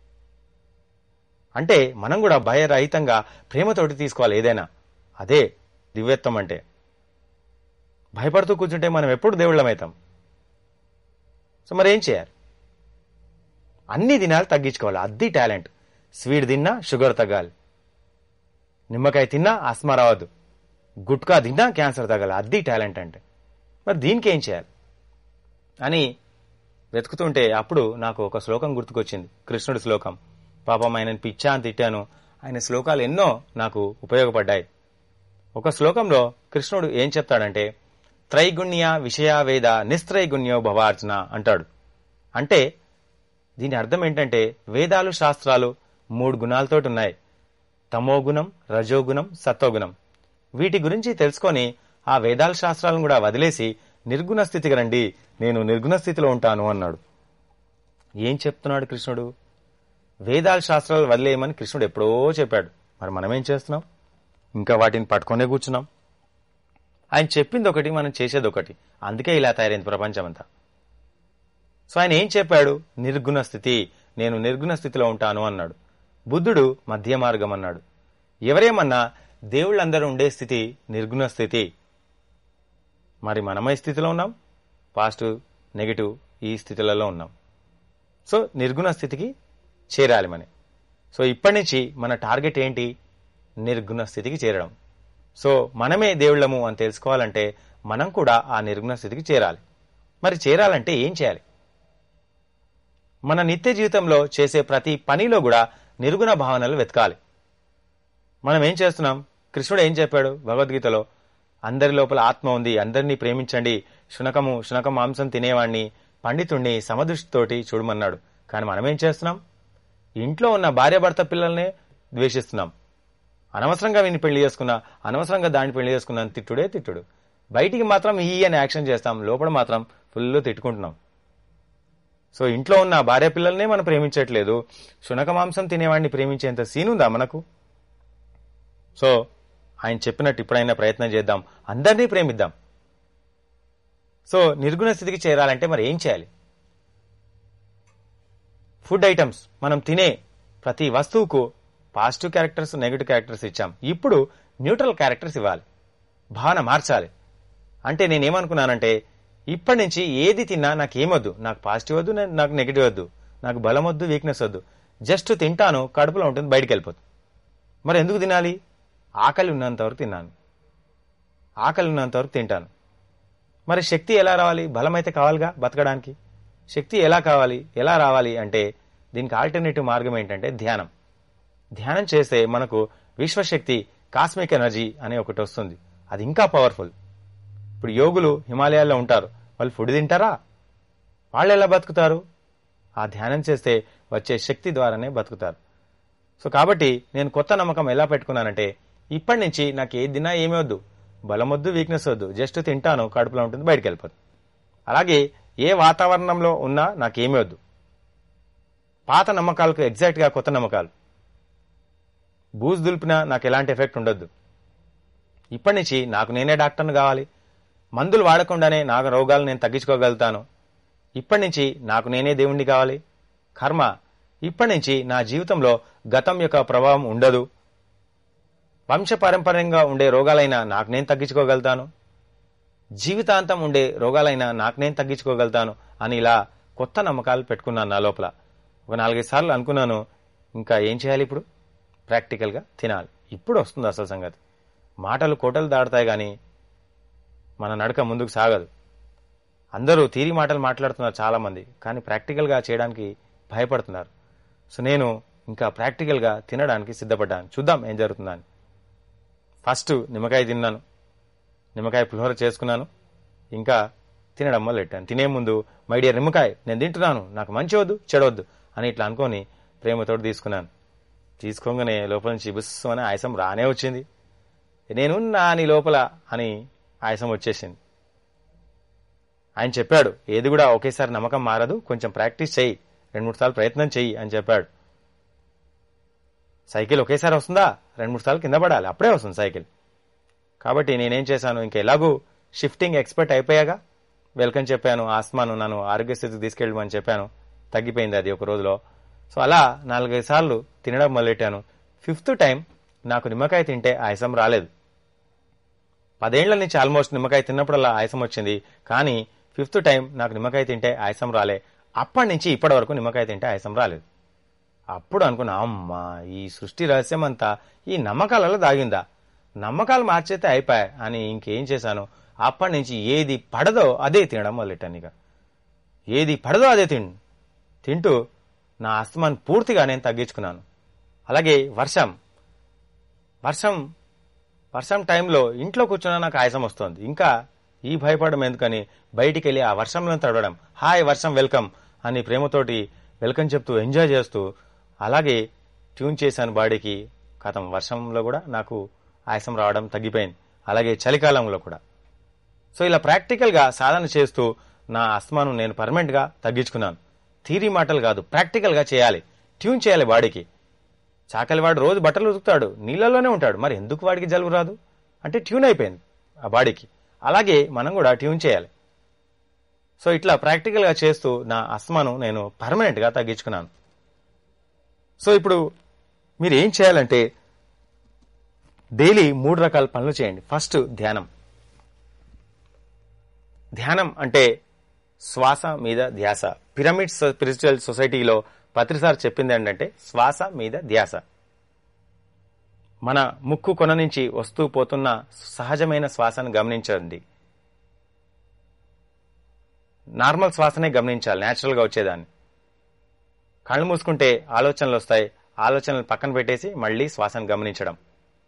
అంటే మనం కూడా భయరహితంగా ప్రేమతోటి తీసుకోవాలి ఏదైనా అదే దివ్యత్వం అంటే భయపడుతూ కూర్చుంటే మనం ఎప్పుడు దేవుళ్ళమవుతాం సో మరి ఏం చేయాలి అన్ని దినాలు తగ్గించుకోవాలి అది టాలెంట్ స్వీట్ తిన్నా షుగర్ తగ్గాలి నిమ్మకాయ తిన్నా ఆస్మా రావద్దు గుట్కా తిన్నా క్యాన్సర్ తగ్గాలి అది టాలెంట్ అంటే మరి దీనికి ఏం చేయాలి అని వెతుకుతుంటే అప్పుడు నాకు ఒక శ్లోకం గుర్తుకొచ్చింది కృష్ణుడి శ్లోకం పాపం ఆయనని పిచ్చా అని తిట్టాను ఆయన శ్లోకాలు ఎన్నో నాకు ఉపయోగపడ్డాయి ఒక శ్లోకంలో కృష్ణుడు ఏం చెప్తాడంటే త్రైగుణ్య విషయ వేద నిస్త్రైగుణ్యో భవార్జున అంటాడు అంటే దీని అర్థం ఏంటంటే వేదాలు శాస్త్రాలు మూడు గుణాలతోటి ఉన్నాయి తమోగుణం రజోగుణం సత్వగుణం వీటి గురించి తెలుసుకొని ఆ వేదాల శాస్త్రాలను కూడా వదిలేసి నిర్గుణ స్థితికి రండి నేను నిర్గుణ స్థితిలో ఉంటాను అన్నాడు ఏం చెప్తున్నాడు కృష్ణుడు వేదాల శాస్త్రాలు వదిలేయమని కృష్ణుడు ఎప్పుడో చెప్పాడు మరి మనం ఏం చేస్తున్నాం ఇంకా వాటిని పట్టుకొనే కూర్చున్నాం ఆయన చెప్పింది ఒకటి మనం చేసేది ఒకటి అందుకే ఇలా తయారైంది ప్రపంచం అంతా సో ఆయన ఏం చెప్పాడు నిర్గుణ స్థితి నేను నిర్గుణ స్థితిలో ఉంటాను అన్నాడు బుద్ధుడు మధ్య మార్గం అన్నాడు ఎవరేమన్నా దేవుళ్ళందరూ ఉండే స్థితి నిర్గుణ స్థితి మరి మనమే స్థితిలో ఉన్నాం పాజిటివ్ నెగిటివ్ ఈ స్థితులలో ఉన్నాం సో నిర్గుణ స్థితికి చేరాలి మనం సో ఇప్పటి నుంచి మన టార్గెట్ ఏంటి నిర్గుణ స్థితికి చేరడం సో మనమే దేవుళ్ళము అని తెలుసుకోవాలంటే మనం కూడా ఆ నిర్గుణ స్థితికి చేరాలి మరి చేరాలంటే ఏం చేయాలి మన నిత్య జీవితంలో చేసే ప్రతి పనిలో కూడా నిర్గుణ భావనలు వెతకాలి మనం ఏం చేస్తున్నాం కృష్ణుడు ఏం చెప్పాడు భగవద్గీతలో అందరి లోపల ఆత్మ ఉంది అందరినీ ప్రేమించండి శునకము శునక మాంసం తినేవాణ్ణి పండితుణ్ణి సమదృష్టితోటి చూడమన్నాడు కానీ మనం ఏం చేస్తున్నాం ఇంట్లో ఉన్న భార్యాభర్త పిల్లల్నే ద్వేషిస్తున్నాం అనవసరంగా వీడిని పెళ్లి చేసుకున్నా అనవసరంగా దాన్ని పెళ్లి చేసుకున్నా అని తిట్టుడే తిట్టుడు బయటికి మాత్రం ఈ అని యాక్షన్ చేస్తాం లోపల మాత్రం ఫుల్ తిట్టుకుంటున్నాం సో ఇంట్లో ఉన్న భార్య పిల్లల్నే మనం ప్రేమించట్లేదు శునక మాంసం తినేవాడిని ప్రేమించేంత సీన్ ఉందా మనకు సో ఆయన చెప్పినట్టు ఇప్పుడైనా ప్రయత్నం చేద్దాం అందరినీ ప్రేమిద్దాం సో నిర్గుణ స్థితికి చేరాలంటే మరి ఏం చేయాలి ఫుడ్ ఐటమ్స్ మనం తినే ప్రతి వస్తువుకు పాజిటివ్ క్యారెక్టర్స్ నెగిటివ్ క్యారెక్టర్స్ ఇచ్చాం ఇప్పుడు న్యూట్రల్ క్యారెక్టర్స్ ఇవ్వాలి భావన మార్చాలి అంటే నేనేమనుకున్నానంటే ఇప్పటి నుంచి ఏది తిన్నా నాకు ఏమొద్దు నాకు పాజిటివ్ వద్దు నే- నాకు నెగిటివ్ వద్దు నాకు బలం వద్దు వీక్నెస్ వద్దు జస్ట్ తింటాను కడుపులో ఉంటుంది బయటికి వెళ్ళిపోతుంది మరి ఎందుకు తినాలి ఆకలి ఉన్నంత వరకు తిన్నాను ఆకలి ఉన్నంత వరకు తింటాను మరి శక్తి ఎలా రావాలి బలం అయితే కావాలిగా బతకడానికి శక్తి ఎలా కావాలి ఎలా రావాలి అంటే దీనికి ఆల్టర్నేటివ్ మార్గం ఏంటంటే ధ్యానం ధ్యానం చేస్తే మనకు విశ్వశక్తి కాస్మిక్ ఎనర్జీ అనే ఒకటి వస్తుంది అది ఇంకా పవర్ఫుల్ ఇప్పుడు యోగులు హిమాలయాల్లో ఉంటారు వాళ్ళు ఫుడ్ తింటారా వాళ్ళు ఎలా బతుకుతారు ఆ ధ్యానం చేస్తే వచ్చే శక్తి ద్వారానే బతుకుతారు సో కాబట్టి నేను కొత్త నమ్మకం ఎలా పెట్టుకున్నానంటే ఇప్పటి నుంచి నాకు ఏది తిన్నా ఏమీ వద్దు బలం వద్దు వీక్నెస్ వద్దు జస్ట్ తింటాను కడుపులో ఉంటుంది బయటికి వెళ్ళిపోతుంది అలాగే ఏ వాతావరణంలో ఉన్నా నాకేమీ వద్దు పాత నమ్మకాలకు ఎగ్జాక్ట్గా కొత్త నమ్మకాలు బూజు దులిపినా నాకు ఎలాంటి ఎఫెక్ట్ ఉండొద్దు ఇప్పటి నుంచి నాకు నేనే డాక్టర్ని కావాలి మందులు వాడకుండానే నాకు రోగాలు నేను తగ్గించుకోగలుగుతాను ఇప్పటి నుంచి నాకు నేనే దేవుణ్ణి కావాలి కర్మ ఇప్పటి నుంచి నా జీవితంలో గతం యొక్క ప్రభావం ఉండదు వంశపారంపర్యంగా ఉండే రోగాలైనా నాకు నేను తగ్గించుకోగలుగుతాను జీవితాంతం ఉండే రోగాలైనా నాకు నేను తగ్గించుకోగలుగుతాను అని ఇలా కొత్త నమ్మకాలు పెట్టుకున్నాను నా లోపల ఒక నాలుగైదు సార్లు అనుకున్నాను ఇంకా ఏం చేయాలి ఇప్పుడు ప్రాక్టికల్గా తినాలి ఇప్పుడు వస్తుంది అసలు సంగతి మాటలు కోటలు దాడతాయి కానీ మన నడక ముందుకు సాగదు అందరూ తీరి మాటలు మాట్లాడుతున్నారు చాలామంది కానీ ప్రాక్టికల్గా చేయడానికి భయపడుతున్నారు సో నేను ఇంకా ప్రాక్టికల్గా తినడానికి సిద్ధపడ్డాను చూద్దాం ఏం జరుగుతుందని ఫస్ట్ నిమ్మకాయ తిన్నాను నిమ్మకాయ పులిహోర చేసుకున్నాను ఇంకా తినడం మొదలెట్టాను తినే ముందు మై డియర్ నిమ్మకాయ నేను తింటున్నాను నాకు మంచి వద్దు చెడవద్దు అని ఇట్లా అనుకొని ప్రేమతోటి తీసుకున్నాను తీసుకోగానే లోపల నుంచి బుస్ అని ఆయాసం రానే వచ్చింది నేను నా నీ లోపల అని ఆయాసం వచ్చేసింది ఆయన చెప్పాడు ఏది కూడా ఒకేసారి నమ్మకం మారదు కొంచెం ప్రాక్టీస్ చేయి రెండు మూడు సార్లు ప్రయత్నం చెయ్యి అని చెప్పాడు సైకిల్ ఒకేసారి వస్తుందా రెండు మూడు సార్లు కింద పడాలి అప్పుడే వస్తుంది సైకిల్ కాబట్టి నేనేం చేశాను ఇంకా ఎలాగూ షిఫ్టింగ్ ఎక్స్పర్ట్ అయిపోయాగా వెల్కమ్ చెప్పాను ఆస్మాను నన్ను ఆరోగ్య స్థితికి తీసుకెళ్ళమని చెప్పాను తగ్గిపోయింది అది ఒక రోజులో సో అలా నాలుగైదు సార్లు తినడం మొదలెట్టాను ఫిఫ్త్ టైం నాకు నిమ్మకాయ తింటే ఆయాసం రాలేదు పదేళ్ల నుంచి ఆల్మోస్ట్ నిమ్మకాయ తిన్నప్పుడల్లా ఆయాసం వచ్చింది కానీ ఫిఫ్త్ టైం నాకు నిమ్మకాయ తింటే ఆయాసం రాలే అప్పటి నుంచి ఇప్పటి వరకు నిమ్మకాయ తింటే ఆయాసం రాలేదు అప్పుడు అనుకున్నా అమ్మా ఈ సృష్టి రహస్యం అంతా ఈ నమ్మకాలలో దాగిందా నమ్మకాలు మార్చేస్తే అయిపోయాయి అని ఇంకేం చేశాను అప్పటి నుంచి ఏది పడదో అదే తినడం మొదలెట్టాను ఇక ఏది పడదో అదే తిన్ తింటూ నా అస్తమాన్ని పూర్తిగా నేను తగ్గించుకున్నాను అలాగే వర్షం వర్షం వర్షం టైంలో ఇంట్లో కూర్చున్నా నాకు ఆయాసం వస్తుంది ఇంకా ఈ భయపడడం ఎందుకని బయటికి వెళ్ళి ఆ వర్షంలో తడవడం హాయ్ వర్షం వెల్కమ్ అని ప్రేమతోటి వెల్కమ్ చెప్తూ ఎంజాయ్ చేస్తూ అలాగే ట్యూన్ చేశాను బాడీకి కథం వర్షంలో కూడా నాకు ఆయాసం రావడం తగ్గిపోయింది అలాగే చలికాలంలో కూడా సో ఇలా ప్రాక్టికల్గా సాధన చేస్తూ నా అస్తమాను నేను పర్మనెంట్గా తగ్గించుకున్నాను థీరీ మాటలు కాదు ప్రాక్టికల్గా చేయాలి ట్యూన్ చేయాలి బాడీకి చాకలి వాడు రోజు బట్టలు ఉతుకుతాడు నీళ్ళలోనే ఉంటాడు మరి ఎందుకు వాడికి జలుబు రాదు అంటే ట్యూన్ అయిపోయింది ఆ బాడీకి అలాగే మనం కూడా ట్యూన్ చేయాలి సో ఇట్లా ప్రాక్టికల్గా చేస్తూ నా అస్మాను నేను పర్మనెంట్గా తగ్గించుకున్నాను సో ఇప్పుడు మీరు ఏం చేయాలంటే డైలీ మూడు రకాల పనులు చేయండి ఫస్ట్ ధ్యానం ధ్యానం అంటే శ్వాస మీద ధ్యాస పిరమిడ్ స్పిరిచువల్ సొసైటీలో పత్రిసార్ చెప్పింది ఏంటంటే శ్వాస మీద ధ్యాస మన ముక్కు కొన నుంచి వస్తూ పోతున్న సహజమైన శ్వాసను గమనించండి నార్మల్ శ్వాసనే గమనించాలి న్యాచురల్గా వచ్చేదాన్ని కళ్ళు మూసుకుంటే ఆలోచనలు వస్తాయి ఆలోచనలు పక్కన పెట్టేసి మళ్ళీ శ్వాసను గమనించడం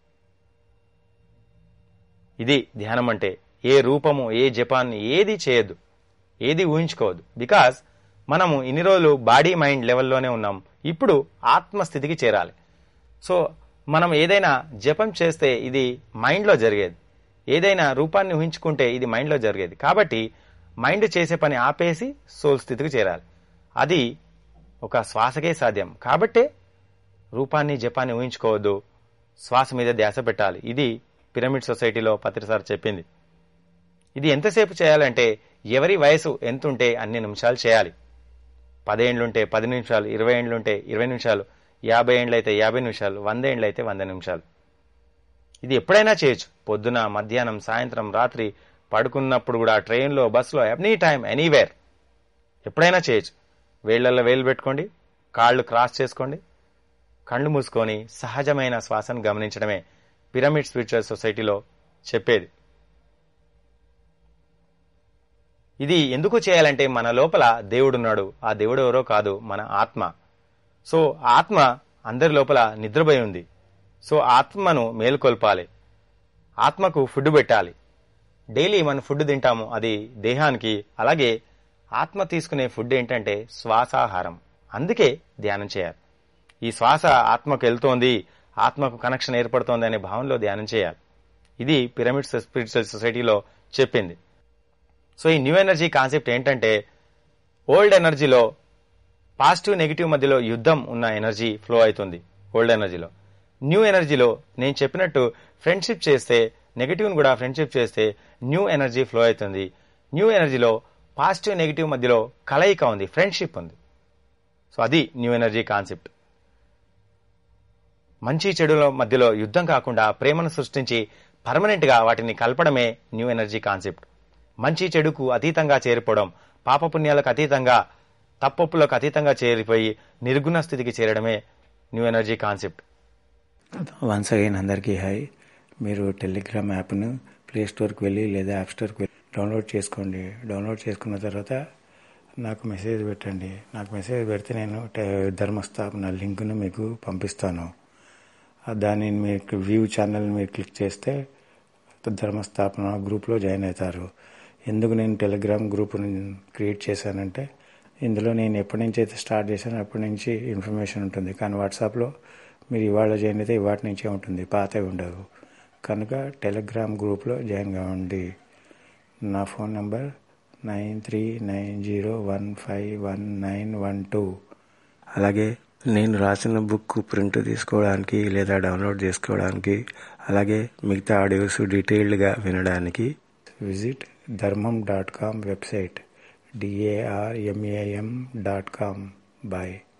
ఇది ధ్యానం అంటే ఏ రూపము ఏ జపాన్ని ఏది చేయొద్దు ఏది ఊహించుకోవద్దు బికాజ్ మనము ఇన్ని రోజులు బాడీ మైండ్ లెవెల్లోనే ఉన్నాం ఇప్పుడు ఆత్మస్థితికి చేరాలి సో మనం ఏదైనా జపం చేస్తే ఇది మైండ్లో జరిగేది ఏదైనా రూపాన్ని ఊహించుకుంటే ఇది మైండ్లో జరిగేది కాబట్టి మైండ్ చేసే పని ఆపేసి సోల్ స్థితికి చేరాలి అది ఒక శ్వాసకే సాధ్యం కాబట్టే రూపాన్ని జపాన్ని ఊహించుకోవద్దు శ్వాస మీద ధ్యాస పెట్టాలి ఇది పిరమిడ్ సొసైటీలో పత్రిసార్ చెప్పింది ఇది ఎంతసేపు చేయాలంటే ఎవరి వయసు ఎంత ఉంటే అన్ని నిమిషాలు చేయాలి పదేండ్లుంటే పది నిమిషాలు ఇరవై ఏండ్లుంటే ఇరవై నిమిషాలు యాభై ఏండ్లయితే యాభై నిమిషాలు వంద ఏండ్లయితే వంద నిమిషాలు ఇది ఎప్పుడైనా చేయొచ్చు పొద్దున మధ్యాహ్నం సాయంత్రం రాత్రి పడుకున్నప్పుడు కూడా ట్రైన్లో బస్సులో ఎనీ టైం ఎనీవేర్ ఎప్పుడైనా చేయొచ్చు వేళ్లలో వేలు పెట్టుకోండి కాళ్ళు క్రాస్ చేసుకోండి కళ్ళు మూసుకొని సహజమైన శ్వాసను గమనించడమే పిరమిడ్ స్పిరిచువల్ సొసైటీలో చెప్పేది ఇది ఎందుకు చేయాలంటే మన లోపల దేవుడున్నాడు ఆ దేవుడు ఎవరో కాదు మన ఆత్మ సో ఆత్మ అందరి లోపల నిద్రపోయి ఉంది సో ఆత్మను మేలుకొల్పాలి ఆత్మకు ఫుడ్ పెట్టాలి డైలీ మనం ఫుడ్ తింటాము అది దేహానికి అలాగే ఆత్మ తీసుకునే ఫుడ్ ఏంటంటే శ్వాసాహారం అందుకే ధ్యానం చేయాలి ఈ శ్వాస ఆత్మకు వెళ్తోంది ఆత్మకు కనెక్షన్ ఏర్పడుతోంది అనే భావనలో ధ్యానం చేయాలి ఇది పిరమిడ్ స్పిరిచువల్ సొసైటీలో చెప్పింది సో ఈ న్యూ ఎనర్జీ కాన్సెప్ట్ ఏంటంటే ఓల్డ్ ఎనర్జీలో పాజిటివ్ నెగిటివ్ మధ్యలో యుద్ధం ఉన్న ఎనర్జీ ఫ్లో అవుతుంది ఓల్డ్ ఎనర్జీలో న్యూ ఎనర్జీలో నేను చెప్పినట్టు ఫ్రెండ్షిప్ చేస్తే నెగిటివ్ని కూడా ఫ్రెండ్షిప్ చేస్తే న్యూ ఎనర్జీ ఫ్లో అవుతుంది న్యూ ఎనర్జీలో పాజిటివ్ నెగిటివ్ మధ్యలో కలయిక ఉంది ఫ్రెండ్షిప్ ఉంది సో అది న్యూ ఎనర్జీ కాన్సెప్ట్ మంచి చెడుల మధ్యలో యుద్ధం కాకుండా ప్రేమను సృష్టించి పర్మనెంట్గా వాటిని కలపడమే న్యూ ఎనర్జీ కాన్సెప్ట్ మంచి చెడుకు అతీతంగా చేరిపోవడం పాపపుణ్యాలకు అతీతంగా తప్పొప్పులకు అతీతంగా చేరిపోయి నిర్గుణ స్థితికి చేరడమే new energy concept once again అందరికీ హాయ్ మీరు టెలిగ్రామ్ యాప్ను ప్లే స్టోర్కి వెళ్ళి లేదా యాప్ స్టోర్కి వెళ్ళి డౌన్లోడ్ చేసుకోండి డౌన్లోడ్ చేసుకున్న తర్వాత నాకు మెసేజ్ పెట్టండి నాకు మెసేజ్ పెడితే నేను ట- ధర్మస్థాపన లింక్ను మీకు పంపిస్తాను ఆ దాన్ని మీకు వ్యూ ఛానల్ మీరు క్లిక్ చేస్తే ధర్మస్థాపన గ్రూప్లో జాయిన్ అవుతారు ఎందుకు నేను టెలిగ్రామ్ గ్రూప్ని క్రియేట్ చేశానంటే ఇందులో నేను ఎప్పటి నుంచి అయితే స్టార్ట్ చేశానో అప్పటి నుంచి ఇన్ఫర్మేషన్ ఉంటుంది కానీ వాట్సాప్లో మీరు ఇవాళ జాయిన్ అయితే ఇవాటి నుంచే ఉంటుంది పాతవి ఉండవు కనుక టెలిగ్రామ్ గ్రూప్లో జాయిన్ కావండి నా phone number nine three nine zero one five one nine one two అలాగే నేను రాసిన బుక్ ప్రింట్ తీసుకోవడానికి లేదా డౌన్లోడ్ చేసుకోవడానికి అలాగే మిగతా ఆడియోస్ డీటెయిల్డ్గా వినడానికి visit Dharmam dot com website D A R M A M dot com bye